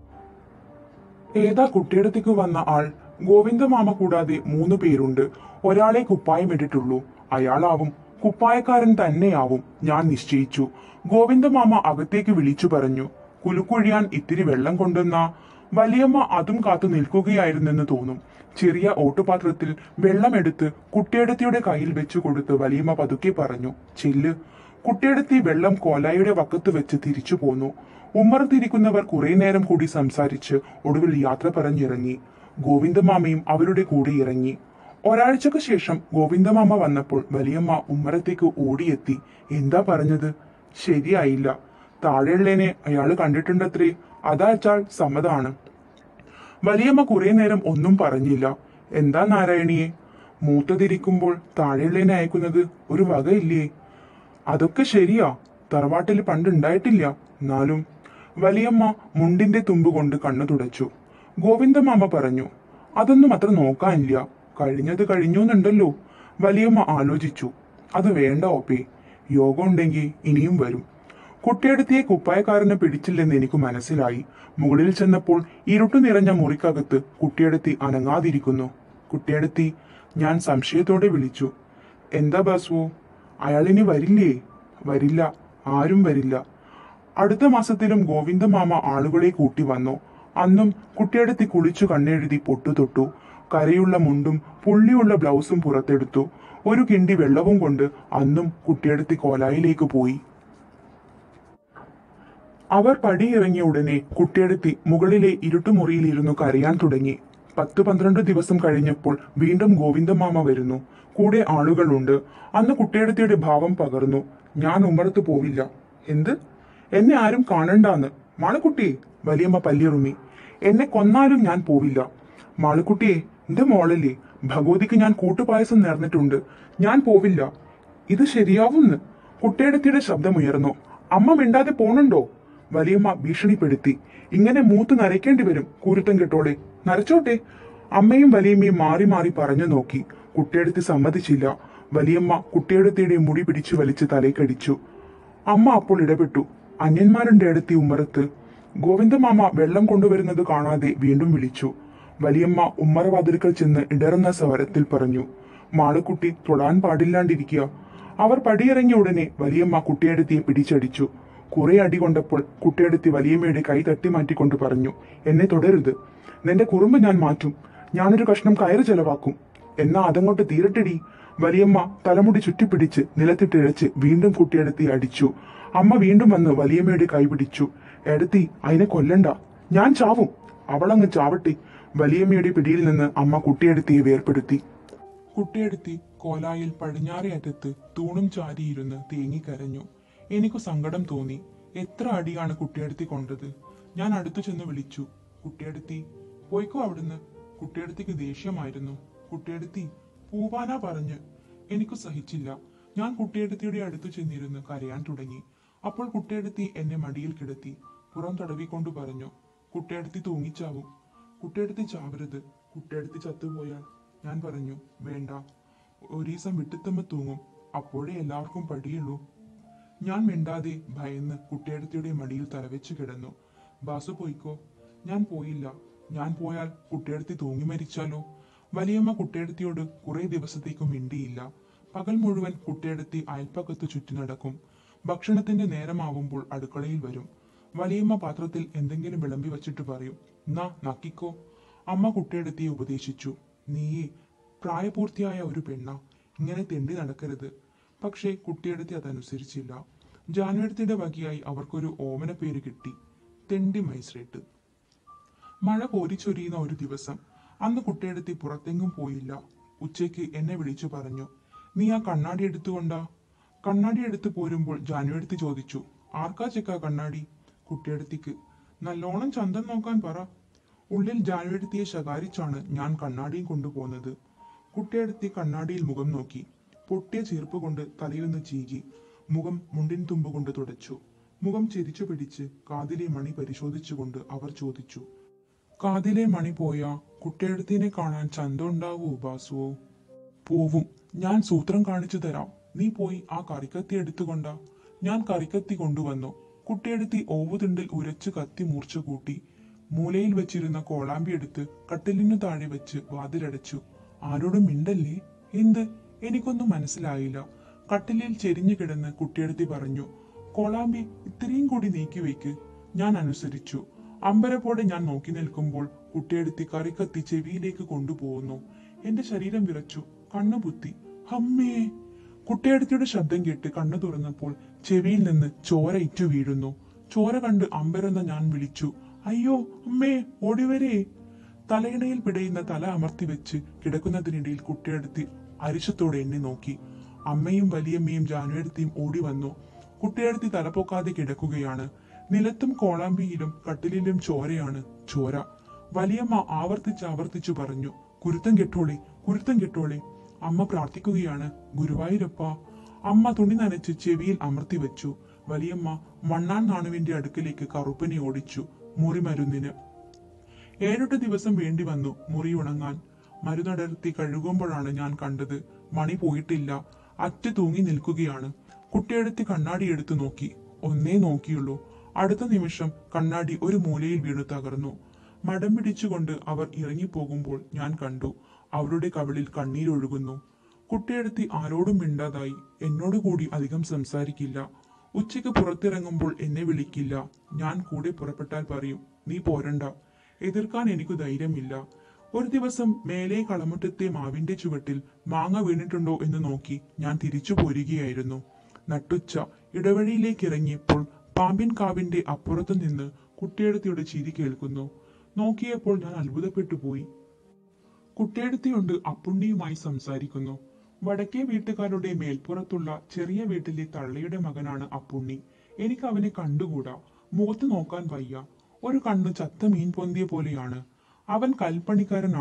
ഏതാ കുട്ടിയടത്തേക്ക് വന്ന ആൾ ഗോവിന്ദമാമ കൂടാതെ മൂന്ന് പേരുണ്ട് ഒരാളെ കുപ്പായം ഇട്ടിട്ടുള്ളൂ അയാളാവും കുപ്പായക്കാരൻ തന്നെയാവും ഞാൻ നിശ്ചയിച്ചു ഗോവിന്ദമാമ അകത്തേക്ക് വിളിച്ചു പറഞ്ഞു കുലുക്കൊഴിയാൻ ഇത്തിരി വെള്ളം കൊണ്ടുവന്ന വലിയമ്മ അതും കാത്തു നിൽക്കുകയായിരുന്നെന്ന് തോന്നും ചെറിയ ഓട്ടുപാത്രത്തിൽ വെള്ളമെടുത്ത് കുട്ടിയടത്തിയുടെ കയ്യിൽ വെച്ചു കൊടുത്ത് വലിയമ്മ പതുക്കെ പറഞ്ഞു ചെല്ല് കുട്ടിയടത്തി വെള്ളം കോലായുടെ വക്കത്ത് വെച്ച് തിരിച്ചു പോന്നു ഉമ്മറത്തിരിക്കുന്നവർ കുറെ നേരം കൂടി സംസാരിച്ച് ഒടുവിൽ യാത്ര പറഞ്ഞിറങ്ങി ഗോവിന്ദമാമയും അവരുടെ കൂടെ ഇറങ്ങി ഒരാഴ്ചക്ക് ശേഷം ഗോവിന്ദമാമ വന്നപ്പോൾ വലിയമ്മ ഉമ്മറത്തേക്ക് ഓടിയെത്തി എന്താ പറഞ്ഞത് ശരിയായില്ല താഴെയുള്ളേനെ അയാള് കണ്ടിട്ടുണ്ടത്രേ അതാച്ചാൽ സമ്മതാണ് വലിയമ്മ കുറെ നേരം ഒന്നും പറഞ്ഞില്ല എന്താ നാരായണിയെ മൂത്തതിരിക്കുമ്പോൾ താഴെയുള്ളേനെ അയക്കുന്നത് ഒരു വകയില്ലേ അതൊക്കെ ശരിയാ തറവാട്ടിൽ പണ്ടുണ്ടായിട്ടില്ല എന്നാലും വലിയമ്മ മുണ്ടിന്റെ തുമ്പ് കൊണ്ട് കണ്ണു തുടച്ചു ഗോവിന്ദമാമ പറഞ്ഞു അതൊന്നും അത്ര നോക്കാനില്ല കഴിഞ്ഞത് കഴിഞ്ഞുന്നുണ്ടല്ലോ വലിയമ്മ ആലോചിച്ചു അത് വേണ്ട ഓപ്പേ യോഗം ഉണ്ടെങ്കിൽ ഇനിയും വരും കുട്ടിയടുത്തിയെ കുപ്പായക്കാരനെ പിടിച്ചില്ലെന്ന് എനിക്ക് മനസ്സിലായി മുകളിൽ ചെന്നപ്പോൾ ഇരുട്ടു നിറഞ്ഞ മുറിക്കകത്ത് കുട്ടിയടുത്തി അനങ്ങാതിരിക്കുന്നു കുട്ടിയടുത്തി ഞാൻ സംശയത്തോടെ വിളിച്ചു എന്താ ബാസു അയാളിനി വരില്ലേ വരില്ല ആരും വരില്ല അടുത്ത മാസത്തിലും ഗോവിന്ദമാമ ആളുകളെ കൂട്ടി വന്നു അന്നും കുട്ടിയടുത്തി കുളിച്ചു കണ്ണെഴുതി പൊട്ടു തൊട്ടു കരയുള്ള മുണ്ടും പുള്ളിയുള്ള ബ്ലൗസും പുറത്തെടുത്തു ഒരു കിണ്ടി വെള്ളവും കൊണ്ട് അന്നും കുട്ടിയടുത്തി കോലായിലേക്ക് പോയി അവർ പടിയിറങ്ങിയ ഉടനെ കുട്ടിയടുത്തി മുകളിലെ ഇരുട്ടുമുറിയിലിരുന്നു കരയാൻ തുടങ്ങി പത്ത് പന്ത്രണ്ട് ദിവസം കഴിഞ്ഞപ്പോൾ വീണ്ടും ഗോവിന്ദമാമ വരുന്നു കൂടെ ആളുകളുണ്ട് അന്ന് കുട്ടിയടുത്തിയുടെ ഭാവം പകർന്നു ഞാൻ ഉമ്മറത്ത് പോവില്ല എന്ത് എന്നെ ആരും കാണണ്ടാന്ന് മാളുക്കുട്ടി വലിയമ്മ പല്ലിറുമി എന്നെ കൊന്നാലും ഞാൻ പോവില്ല മാളുക്കുട്ടിയെ എന്റെ മോളല്ലേ ഭഗവതിക്ക് ഞാൻ കൂട്ടുപായസം നേർന്നിട്ടുണ്ട് ഞാൻ പോവില്ല ഇത് ശരിയാവുന്ന് കുട്ടിയടത്തിയുടെ ശബ്ദമുയർന്നു അമ്മ മിണ്ടാതെ പോണുണ്ടോ വലിയമ്മ ഭീഷണിപ്പെടുത്തി ഇങ്ങനെ മൂത്ത് നരയ്ക്കേണ്ടി വരും കൂരുത്തം കെട്ടോളെ നരച്ചോട്ടെ അമ്മയും വലിയമ്മയും മാറി മാറി പറഞ്ഞു നോക്കി കുട്ടിയെടുത്ത് സമ്മതിച്ചില്ല വലിയമ്മ കുട്ടിയെടുത്തിയുടെ മുടി പിടിച്ചു വലിച്ച് തലയ്ക്കടിച്ചു അമ്മ അപ്പോൾ ഇടപെട്ടു അന്യന്മാരുടെ അടുത്തി ഉമ്മറത്ത് ഗോവിന്ദമാമ വെള്ളം കൊണ്ടുവരുന്നത് കാണാതെ വീണ്ടും വിളിച്ചു വലിയമ്മ ഉമ്മറവാതിൽക്കൽ ചെന്ന് ഇടറുന്ന സ്വരത്തിൽ പറഞ്ഞു മാളുക്കുട്ടി തൊടാൻ പാടില്ലാണ്ടിരിക്കുക അവർ പടിയിറങ്ങിയ ഉടനെ വലിയമ്മ കുട്ടിയെടുത്തിയെ പിടിച്ചടിച്ചു കുറെ അടി കൊണ്ടപ്പോൾ കുട്ടിയെടുത്തി വലിയമ്മയുടെ കൈ തട്ടി മാറ്റിക്കൊണ്ട് പറഞ്ഞു എന്നെ തുടരുത് നിന്റെ കുറുമ്പ് ഞാൻ മാറ്റും ഞാനൊരു കഷ്ണം കയറ് ചെലവാക്കും എന്നാ അതങ്ങോട്ട് തീരട്ടെടി വലിയമ്മ തലമുടി ചുറ്റിപ്പിടിച്ച് നിലത്തിട്ടിഴച്ച് വീണ്ടും കുട്ടിയെടുത്തി അടിച്ചു അമ്മ വീണ്ടും വന്ന് വലിയമ്മയുടെ കൈ പിടിച്ചു എടുത്തി അതിനെ കൊല്ലണ്ട ഞാൻ ചാവും അവളങ്ങ് ചാവട്ടെ വലിയമ്മയുടെ പിടിയിൽ നിന്ന് അമ്മ കുട്ടിയെടുത്തിയെ വേർപ്പെടുത്തി കുട്ടിയെടുത്തി കോലായിൽ പടിഞ്ഞാറേ അറ്റത്ത് തൂണും ചാരിയിരുന്ന് തേങ്ങിക്കരഞ്ഞു എനിക്ക് സങ്കടം തോന്നി എത്ര അടിയാണ് കുട്ടിയെടുത്തി കൊണ്ടത് ഞാൻ അടുത്തു ചെന്ന് വിളിച്ചു കുട്ടിയെടുത്തി പോയിക്കോ അവിടുന്ന് കുട്ടിയെടുത്തിക്ക് ദേഷ്യമായിരുന്നു കുട്ടിയെടുത്തി പൂവാനാ പറഞ്ഞ് എനിക്ക് സഹിച്ചില്ല ഞാൻ കുട്ടിയെടുത്തിയുടെ അടുത്തു ചെന്നിരുന്ന് കരയാൻ തുടങ്ങി അപ്പോൾ കുട്ടിയെടുത്തി എന്നെ മടിയിൽ കിടത്തി പുറം തടവിക്കൊണ്ട് പറഞ്ഞു കുട്ടിയെടുത്തി തൂങ്ങിച്ചാവും കുട്ടിയെടുത്തി ചാവരുത് കുട്ടിയെടുത്തി ചത്തുപോയാൽ ഞാൻ പറഞ്ഞു വേണ്ട ഒരീസം വിട്ടുത്തമ്മ തൂങ്ങും അപ്പോഴേ എല്ലാവർക്കും പടിയുള്ളൂ ഞാൻ മിണ്ടാതെ ഭയന്ന് കുട്ടിയെടുത്തിയുടെ മടിയിൽ തലവെച്ച് കിടന്നു ബാസു പോയിക്കോ ഞാൻ പോയില്ല ഞാൻ പോയാൽ കുട്ടിയെടുത്തി തൂങ്ങി മരിച്ചാലോ വലിയമ്മ കുട്ടിയെടുത്തിയോട് കുറെ ദിവസത്തേക്ക് മിണ്ടിയില്ല പകൽ മുഴുവൻ കുട്ടിയെടുത്തി അയൽപ്പക്കത്ത് ചുറ്റി നടക്കും ഭക്ഷണത്തിന്റെ നേരമാവുമ്പോൾ അടുക്കളയിൽ വരും വലിയമ്മ പാത്രത്തിൽ എന്തെങ്കിലും വിളമ്പി വച്ചിട്ട് പറയും നാ നക്കിക്കോ അമ്മ കുട്ടിയെടുത്തിയെ ഉപദേശിച്ചു നീയേ പ്രായപൂർത്തിയായ ഒരു പെണ്ണ ഇങ്ങനെ തെണ്ടി നടക്കരുത് പക്ഷേ കുട്ടിയെടുത്തി അതനുസരിച്ചില്ല ജാനുവരത്തിയുടെ വകയായി അവർക്കൊരു ഓമന പേര് കിട്ടി തെണ്ടി മൈസ്രേട്ട് മഴ കോരിച്ചൊരിയുന്ന ഒരു ദിവസം അന്ന് കുട്ടിയെടുത്തി പുറത്തെങ്ങും പോയില്ല ഉച്ചയ്ക്ക് എന്നെ വിളിച്ചു പറഞ്ഞു നീ ആ കണ്ണാടി എടുത്തുകൊണ്ടാ കണ്ണാടി എടുത്തു പോരുമ്പോൾ ജാനുവെടുത്ത് ചോദിച്ചു ആർക്കാ ചെക്ക കണ്ണാടി കുട്ടിയെടുത്തിക്ക് നല്ലോണം ചന്തം നോക്കാൻ പറ ഉള്ളിൽ ജാനുവെടുത്തിയെ ശകാരിച്ചാണ് ഞാൻ കണ്ണാടിയും കൊണ്ടുപോകുന്നത് കുട്ടിയെടുത്തി കണ്ണാടിയിൽ മുഖം നോക്കി പൊട്ടിയ ചീർപ്പ് കൊണ്ട് തലയൊന്ന് ചീകി മുഖം മുണ്ടിൻ തുമ്പ് കൊണ്ട് തുടച്ചു മുഖം ചെരിച്ചു പിടിച്ച് കാതിലെ മണി പരിശോധിച്ചുകൊണ്ട് അവർ ചോദിച്ചു കാതിലെ മണി പോയാ കുട്ടിയെടുത്തിനെ കാണാൻ ചന്തം ഉണ്ടാവൂ ബാസുവോ പോവും ഞാൻ സൂത്രം കാണിച്ചു തരാം നീ പോയി ആ കറിക്കത്തി എടുത്തുകൊണ്ടാ ഞാൻ കറിക്കത്തി കൊണ്ടുവന്നു കുട്ടിയെടുത്തി ഓവുതുണ്ടിൽ ഉരച്ച് കത്തി മൂർച്ച കൂട്ടി മൂലയിൽ വെച്ചിരുന്ന കോളാമ്പി എടുത്ത് കട്ടിലിനു താഴെ വെച്ച് വാതിലടച്ചു ആരോടും മിണ്ടല്ലേ എന്ത് എനിക്കൊന്നും മനസ്സിലായില്ല കട്ടിലിൽ ചെരിഞ്ഞു കിടന്ന് കുട്ടിയെടുത്തി പറഞ്ഞു കോളാമ്പി ഇത്രയും കൂടി നീക്കി വെക്ക് ഞാൻ അനുസരിച്ചു അമ്പരപ്പോടെ ഞാൻ നോക്കി നിൽക്കുമ്പോൾ കുട്ടിയെടുത്തി കറിക്കത്തി ചെവിയിലേക്ക് കൊണ്ടുപോകുന്നു എന്റെ ശരീരം വിറച്ചു കണ്ണു പുത്തി അമ്മേ കുട്ടിയടുത്തിയുടെ ശബ്ദം കേട്ട് കണ്ണു തുറന്നപ്പോൾ ചെവിയിൽ നിന്ന് ചോര ഇറ്റു വീഴുന്നു ചോര കണ്ട് അമ്പരന്ന ഞാൻ വിളിച്ചു അയ്യോ അമ്മേ ഓടിവരേ തലയിണയിൽ പിടയുന്ന തല അമർത്തി വെച്ച് കിടക്കുന്നതിനിടയിൽ കുട്ടിയെടുത്തി അരിശത്തോടെ എന്നെ നോക്കി അമ്മയും വലിയമ്മയും ജാനുവെടുത്തിയും ഓടി വന്നു കുട്ടിയെടുത്തി തലപ്പൊക്കാതെ കിടക്കുകയാണ് നിലത്തും കോളാമ്പിയിലും കട്ടിലിലും ചോരയാണ് ചോര വലിയമ്മ ആവർത്തിച്ച് ആവർത്തിച്ചു പറഞ്ഞു കുരുത്തം കെട്ടോളെ കുരുത്തം കെട്ടോളെ അമ്മ പ്രാർത്ഥിക്കുകയാണ് ഗുരുവായൂരപ്പ അമ്മ തുണി നനച്ച് ചെവിയിൽ അമർത്തി വെച്ചു വലിയമ്മ മണ്ണാൻ നാണുവിന്റെ അടുക്കലേക്ക് കറുപ്പനെ ഓടിച്ചു മുറിമരുന്നിന് ഏഴെട്ട് ദിവസം വേണ്ടി വന്നു മുറി ഉണങ്ങാൻ മരുന്നടർത്തി കഴുകുമ്പോഴാണ് ഞാൻ കണ്ടത് മണി പോയിട്ടില്ല അറ്റ് തൂങ്ങി നിൽക്കുകയാണ് കുട്ടിയെടുത്ത് കണ്ണാടി എടുത്തു നോക്കി ഒന്നേ നോക്കിയുള്ളൂ അടുത്ത നിമിഷം കണ്ണാടി ഒരു മൂലയിൽ വീണു തകർന്നു മടം പിടിച്ചുകൊണ്ട് അവർ ഇറങ്ങിപ്പോകുമ്പോൾ ഞാൻ കണ്ടു അവരുടെ കവിളിൽ കണ്ണീരൊഴുകുന്നു കുട്ടിയെടുത്തി ആരോടും മിണ്ടാതായി എന്നോട് കൂടി അധികം സംസാരിക്കില്ല ഉച്ചയ്ക്ക് പുറത്തിറങ്ങുമ്പോൾ എന്നെ വിളിക്കില്ല ഞാൻ കൂടെ പുറപ്പെട്ടാൽ പറയും നീ പോരണ്ട എതിർക്കാൻ എനിക്ക് ധൈര്യമില്ല ഒരു ദിവസം മേലെ കളമുറ്റത്തെ മാവിന്റെ ചുവട്ടിൽ മാങ്ങ വീണിട്ടുണ്ടോ എന്ന് നോക്കി ഞാൻ തിരിച്ചു പോരുകയായിരുന്നു നട്ടുച്ച ഇടവഴിയിലേക്ക് ഇറങ്ങിയപ്പോൾ പാമ്പിൻ കാവിന്റെ അപ്പുറത്തു നിന്ന് കുട്ടിയെടുത്തിയുടെ ചിരി കേൾക്കുന്നു നോക്കിയപ്പോൾ ഞാൻ അത്ഭുതപ്പെട്ടു പോയി കുട്ടിയെടുത്തിയുണ്ട് അപ്പുണ്ണിയുമായി സംസാരിക്കുന്നു വടക്കേ വീട്ടുകാരുടെ മേൽപ്പുറത്തുള്ള ചെറിയ വീട്ടിലെ തള്ളയുടെ മകനാണ് അപ്പുണ്ണി എനിക്ക് അവനെ കണ്ടുകൂടാ മുഖത്ത് നോക്കാൻ വയ്യ ഒരു കണ്ണ് ചത്ത മീൻ പൊന്തിയ പോലെയാണ് അവൻ കൽപ്പണിക്കാരനാണ്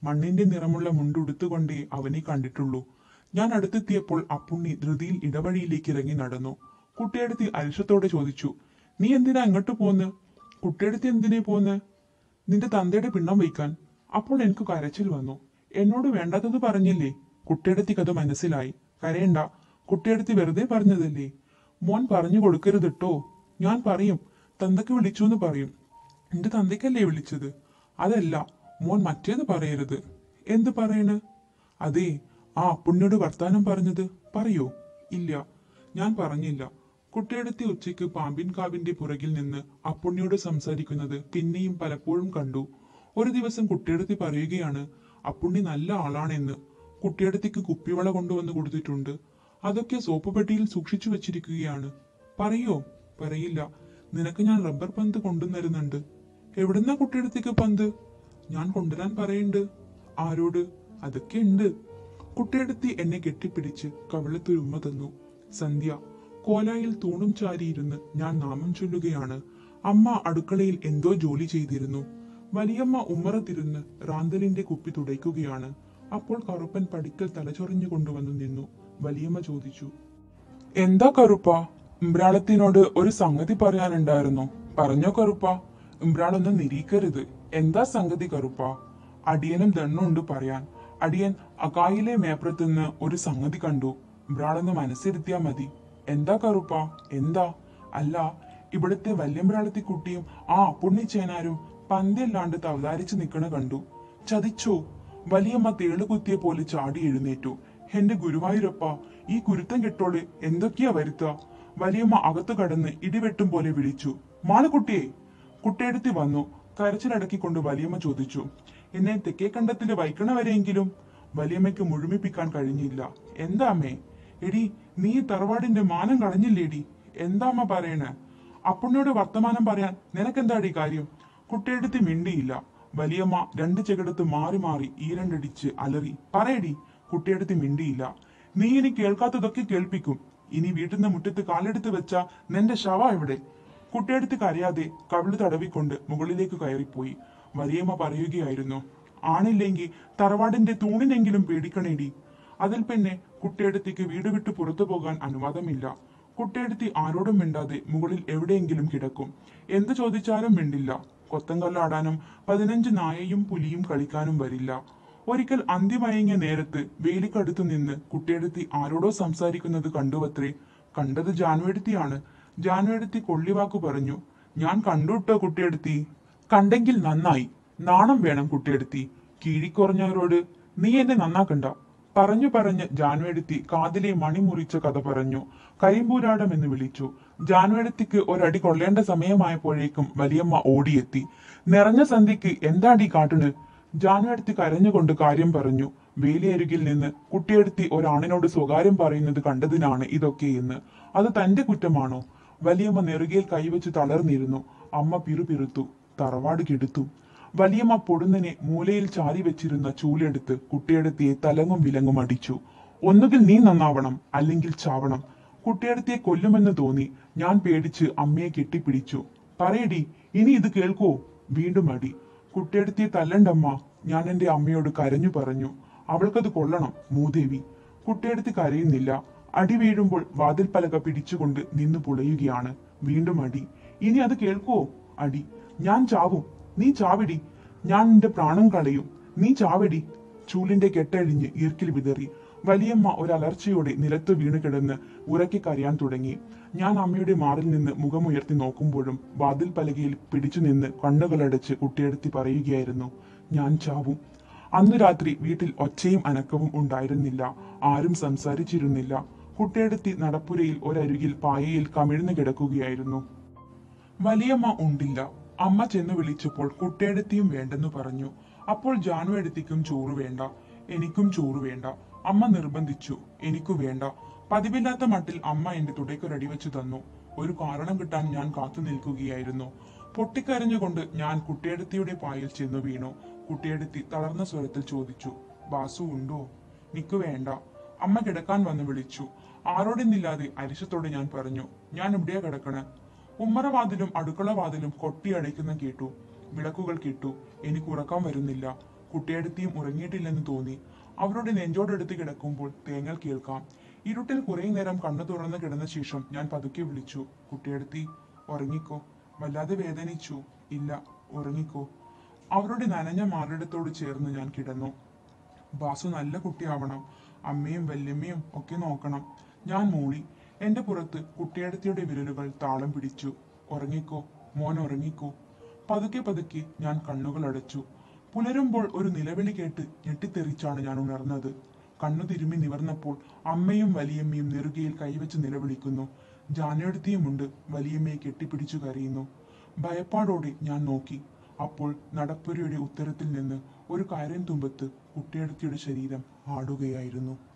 മണ്ണിന്റെ നിറമുള്ള മുണ്ടുടുത്തുകൊണ്ടേ അവനെ കണ്ടിട്ടുള്ളൂ ഞാൻ അടുത്തെത്തിയപ്പോൾ അപ്പുണ്ണി ധൃതിയിൽ ഇടവഴിയിലേക്ക് ഇറങ്ങി നടന്നു കുട്ടിയെടുത്തി അരിശത്തോടെ ചോദിച്ചു നീ എന്തിനാ ഇങ്ങോട്ട് പോന്ന് കുട്ടിയെടുത്തി എന്തിനേ പോന്ന് നിന്റെ തന്തയുടെ പിണ്ണം വയ്ക്കാൻ അപ്പോൾ എനിക്ക് കരച്ചിൽ വന്നു എന്നോട് വേണ്ടാത്തത് പറഞ്ഞില്ലേ കുട്ടിയെടുത്തിക്ക് അത് മനസ്സിലായി കരയണ്ട കുട്ടിയെടുത്തി വെറുതെ പറഞ്ഞതല്ലേ മോൻ പറഞ്ഞു കൊടുക്കരുതിട്ടോ ഞാൻ പറയും തന്തയ്ക്ക് വിളിച്ചു എന്ന് പറയും എന്റെ തന്തയ്ക്കല്ലേ വിളിച്ചത് അതല്ല മോൻ മറ്റേത് പറയരുത് എന്ത് പറയണ് അതെ ആ പുണ്യോട് വർത്താനം പറഞ്ഞത് പറയോ ഇല്ല ഞാൻ പറഞ്ഞില്ല കുട്ടിയെടുത്തി ഉച്ചയ്ക്ക് പാമ്പിൻ കാവിന്റെ പുറകിൽ നിന്ന് അപ്പുണ്ണിയോട് സംസാരിക്കുന്നത് പിന്നെയും പലപ്പോഴും കണ്ടു ഒരു ദിവസം കുട്ടിയെടുത്തി പറയുകയാണ് അപ്പുണ്ണി നല്ല ആളാണെന്ന് കുട്ടിയെടുത്തിക്ക് കുപ്പിവള കൊണ്ടുവന്ന് കൊടുത്തിട്ടുണ്ട് അതൊക്കെ സോപ്പ് പെട്ടിയിൽ സൂക്ഷിച്ചു വെച്ചിരിക്കുകയാണ് പറയോ പറയില്ല നിനക്ക് ഞാൻ റബ്ബർ പന്ത് കൊണ്ടുവന്നിരുന്നുണ്ട് എവിടുന്നാ കുട്ടിയെടുത്തേക്ക് പന്ത് ഞാൻ കൊണ്ടുവരാൻ പറയുന്നുണ്ട് ആരോട് അതൊക്കെ ഉണ്ട് കുട്ടിയെടുത്തി എന്നെ കെട്ടിപ്പിടിച്ച് കവിളത്തൊരു ഉമ്മ തന്നു സന്ധ്യ കോലായിൽ തൂണും ചാരിയിരുന്ന് ഞാൻ നാമം ചൊല്ലുകയാണ് അമ്മ അടുക്കളയിൽ എന്തോ ജോലി ചെയ്തിരുന്നു വലിയമ്മ ഉമ്മറത്തിരുന്ന് റാന്തലിന്റെ കുപ്പി തുടയ്ക്കുകയാണ് അപ്പോൾ കറുപ്പൻ പടിക്കൽ തലചൊറിഞ്ഞു കൊണ്ടുവന്നു നിന്നു വലിയമ്മ ചോദിച്ചു എന്താ കറുപ്പ ഇമ്പ്രാളത്തിനോട് ഒരു സംഗതി പറയാനുണ്ടായിരുന്നു പറഞ്ഞോ കറുപ്പ ഇമ്പ്രാളൊന്നും നിരീക്കരുത് എന്താ സംഗതി കറുപ്പ അടിയനും ദണ്ണുണ്ട് പറയാൻ അടിയൻ അകായിലെ മേപ്പുറത്തുനിന്ന് ഒരു സംഗതി കണ്ടു ഇമ്പ്രാളൊന്ന് മനസ്സിരുത്തിയാ മതി എന്താ കറുപ്പ എന്താ അല്ല ഇവിടുത്തെ വല്യമ്പ്രാളത്തി കുട്ടിയും ആ അപ്പുണ്ണിച്ചേനാരും പന്തിയല്ലാണ്ട് തവതാരിച്ചു നിൽക്കണ കണ്ടു ചതിച്ചോ വലിയമ്മ തേളുകുത്തിയ പോലെ ചാടി എഴുന്നേറ്റു എന്റെ ഗുരുവായൂരപ്പ ഈ കുരുത്തം കെട്ടോള് എന്തൊക്കെയാ വരുത്ത വലിയമ്മ അകത്തു കടന്ന് ഇടിവെട്ടും പോലെ വിളിച്ചു മാളുകുട്ടിയെ കുട്ടിയെടുത്തി വന്നു കരച്ചിലടക്കിക്കൊണ്ട് വലിയമ്മ ചോദിച്ചു എന്നെ തെക്കേ കണ്ടത്തിന്റെ വൈക്കണ വരെയെങ്കിലും വലിയമ്മയ്ക്ക് മുഴുമിപ്പിക്കാൻ കഴിഞ്ഞില്ല എന്താ അമ്മേ എടി നീ ഈ തറവാടിന്റെ മാനം കളഞ്ഞില്ലേടി എന്താ അമ്മ പറയണേ അപ്പുണ്ണിയോട് വർത്തമാനം പറയാൻ നിനക്കെന്താടി കാര്യം കുട്ടിയെടുത്ത് മിണ്ടിയില്ല വലിയമ്മ രണ്ട് ചെകിടത്ത് മാറി മാറി ഈരണ്ടടിച്ച് അലറി പറയടി കുട്ടിയെടുത്ത് മിണ്ടിയില്ല നീ ഇനി കേൾക്കാത്തതൊക്കെ കേൾപ്പിക്കും ഇനി വീട്ടിന്റെ മുറ്റത്ത് കാലെടുത്ത് വെച്ച നിന്റെ ശവ എവിടെ കുട്ടിയെടുത്ത് കരയാതെ കവിള് തടവിക്കൊണ്ട് മുകളിലേക്ക് കയറിപ്പോയി വലിയമ്മ പറയുകയായിരുന്നു ആണില്ലെങ്കിൽ തറവാടിന്റെ തൂണിനെങ്കിലും പേടിക്കണേടി അതിൽ പിന്നെ കുട്ടിയെടുത്തേക്ക് വീട് വിട്ട് പുറത്തു പോകാൻ അനുവാദമില്ല കുട്ടിയെടുത്തി ആരോടും മിണ്ടാതെ മുകളിൽ എവിടെയെങ്കിലും കിടക്കും എന്ത് ചോദിച്ചാലും മിണ്ടില്ല കൊത്തങ്കല്ലാടാനും പതിനഞ്ച് നായയും പുലിയും കളിക്കാനും വരില്ല ഒരിക്കൽ അന്തിമയങ്ങിയ നേരത്ത് വേലിക്കടുത്തു നിന്ന് കുട്ടിയെടുത്തി ആരോടോ സംസാരിക്കുന്നത് കണ്ടുവത്രേ കണ്ടത് ജാനുവെടുത്തിയാണ് ജാനുവെടുത്തി കൊള്ളിവാക്കു പറഞ്ഞു ഞാൻ കണ്ടുട്ടോ കുട്ടിയെടുത്തി കണ്ടെങ്കിൽ നന്നായി നാണം വേണം കുട്ടിയെടുത്തി കീഴിക്കുറഞ്ഞവരോട് നീ എന്നെ നന്നാക്കണ്ട പറഞ്ഞു പറഞ്ഞ് ജാനുവെടുത്തി കാതിലെ മണി മുറിച്ച കഥ പറഞ്ഞു കരിമ്പൂരാടം എന്ന് വിളിച്ചു ജാനുവെടുത്തിക്ക് ഒരടി കൊള്ളേണ്ട സമയമായപ്പോഴേക്കും വലിയമ്മ ഓടിയെത്തി നിറഞ്ഞ സന്ധ്യക്ക് എന്താടി കാട്ടണ് ജാനുവെടുത്തി കരഞ്ഞുകൊണ്ട് കാര്യം പറഞ്ഞു വേലിയരുകിൽ നിന്ന് കുട്ടിയെടുത്തി ഒരാണിനോട് സ്വകാര്യം പറയുന്നത് കണ്ടതിനാണ് ഇതൊക്കെ എന്ന് അത് തന്റെ കുറ്റമാണോ വലിയമ്മ നെറുകയിൽ കൈവച്ച് തളർന്നിരുന്നു അമ്മ പിറുപിറുത്തു തറവാട് കെടുത്തു വലിയമ്മ പൊടുന്നനെ മൂലയിൽ ചാരി വെച്ചിരുന്ന ചൂലെടുത്ത് കുട്ടിയെടുത്തിയെ തലങ്ങും വിലങ്ങും അടിച്ചു ഒന്നുകിൽ നീ നന്നാവണം അല്ലെങ്കിൽ ചാവണം കുട്ടിയെടുത്തിയെ കൊല്ലുമെന്ന് തോന്നി ഞാൻ പേടിച്ച് അമ്മയെ കെട്ടിപ്പിടിച്ചു പറയടി ഇനി ഇത് കേൾക്കോ വീണ്ടും അടി കുട്ടിയെടുത്തിയെ തല്ലണ്ടമ്മ ഞാൻ എന്റെ അമ്മയോട് കരഞ്ഞു പറഞ്ഞു അവൾക്കത് കൊള്ളണം മൂദേവി കുട്ടിയെടുത്ത് കരയുന്നില്ല അടി വീഴുമ്പോൾ വാതിൽ പലക പിടിച്ചുകൊണ്ട് നിന്ന് പുളയുകയാണ് വീണ്ടും അടി ഇനി അത് കേൾക്കോ അടി ഞാൻ ചാവും നീ ചാവിടി ഞാൻ നിന്റെ പ്രാണം കളയും നീ ചാവിടി ചൂലിന്റെ കെട്ടഴിഞ്ഞ് ഈർക്കിൽ വിതറി വലിയമ്മ ഒരലർച്ചയോടെ നിലത്ത് വീണ് കിടന്ന് ഉറക്കി കരയാൻ തുടങ്ങി ഞാൻ അമ്മയുടെ മാറിൽ നിന്ന് മുഖമുയർത്തി നോക്കുമ്പോഴും വാതിൽ പലകയിൽ പിടിച്ചു നിന്ന് കണ്ണുകളടച്ച് കുട്ടിയെടുത്തി പറയുകയായിരുന്നു ഞാൻ ചാവും അന്നു രാത്രി വീട്ടിൽ ഒച്ചയും അനക്കവും ഉണ്ടായിരുന്നില്ല ആരും സംസാരിച്ചിരുന്നില്ല കുട്ടിയെടുത്തി നടപ്പുരയിൽ ഒരരുകിൽ പായയിൽ കമിഴ്ന്നു കിടക്കുകയായിരുന്നു വലിയമ്മ ഉണ്ടില്ല അമ്മ ചെന്ന് വിളിച്ചപ്പോൾ കുട്ടിയെടുത്തിയും വേണ്ടെന്ന് പറഞ്ഞു അപ്പോൾ ജാനു എടുത്തിക്കും ചോറ് വേണ്ട എനിക്കും ചോറ് വേണ്ട അമ്മ നിർബന്ധിച്ചു എനിക്കു വേണ്ട പതിവില്ലാത്ത മട്ടിൽ അമ്മ എന്റെ തുടയ്ക്കൊരടി വെച്ചു തന്നു ഒരു കാരണം കിട്ടാൻ ഞാൻ കാത്തു നിൽക്കുകയായിരുന്നു പൊട്ടിക്കരഞ്ഞുകൊണ്ട് ഞാൻ കുട്ടിയെടുത്തിയുടെ പായിൽ ചെന്നു വീണു കുട്ടിയെടുത്തി തളർന്ന സ്വരത്തിൽ ചോദിച്ചു ബാസു ഉണ്ടോ നിക്ക് വേണ്ട അമ്മ കിടക്കാൻ വന്ന് വിളിച്ചു ആരോടെന്നില്ലാതെ അരിശത്തോടെ ഞാൻ പറഞ്ഞു ഞാൻ ഇവിടെയാ കിടക്കണേ ഉമ്മറവാതിലും അടുക്കളവാതിലും കൊട്ടിയടയ്ക്കുന്ന കേട്ടു വിളക്കുകൾ കേട്ടു എനിക്ക് ഉറക്കം വരുന്നില്ല കുട്ടിയടുത്തിയും ഉറങ്ങിയിട്ടില്ലെന്ന് തോന്നി അവരുടെ നെഞ്ചോടെടുത്ത് കിടക്കുമ്പോൾ തേങ്ങൽ കേൾക്കാം ഇരുട്ടിൽ കുറേ നേരം കണ്ണു തുറന്ന് കിടന്ന ശേഷം ഞാൻ പതുക്കെ വിളിച്ചു കുട്ടിയടുത്തി ഉറങ്ങിക്കോ വല്ലാതെ വേദനിച്ചു ഇല്ല ഉറങ്ങിക്കോ അവരുടെ നനഞ്ഞ മാറിടത്തോട് ചേർന്ന് ഞാൻ കിടന്നു ബാസു നല്ല കുട്ടിയാവണം അമ്മയും വല്യമ്മയും ഒക്കെ നോക്കണം ഞാൻ മൂളി എന്റെ പുറത്ത് കുട്ടിയടത്തിയുടെ വിരലുകൾ താളം പിടിച്ചു ഉറങ്ങിക്കോ മോൻ ഉറങ്ങിക്കോ പതുക്കെ പതുക്കെ ഞാൻ കണ്ണുകൾ അടച്ചു പുലരുമ്പോൾ ഒരു നിലവിളി കേട്ട് ഞെട്ടിത്തെറിച്ചാണ് ഞാൻ ഉണർന്നത് കണ്ണു തിരുമ്മി നിവർന്നപ്പോൾ അമ്മയും വലിയമ്മയും നെറുകയിൽ കൈവച്ച് നിലവിളിക്കുന്നു ജാനയെടുത്തിയുമുണ്ട് വലിയമ്മയെ കെട്ടിപ്പിടിച്ചു കരയുന്നു ഭയപ്പാടോടെ ഞാൻ നോക്കി അപ്പോൾ നടപ്പുരയുടെ ഉത്തരത്തിൽ നിന്ന് ഒരു കയറിൻ തുമ്പത്ത് കുട്ടിയടത്തിയുടെ ശരീരം ആടുകയായിരുന്നു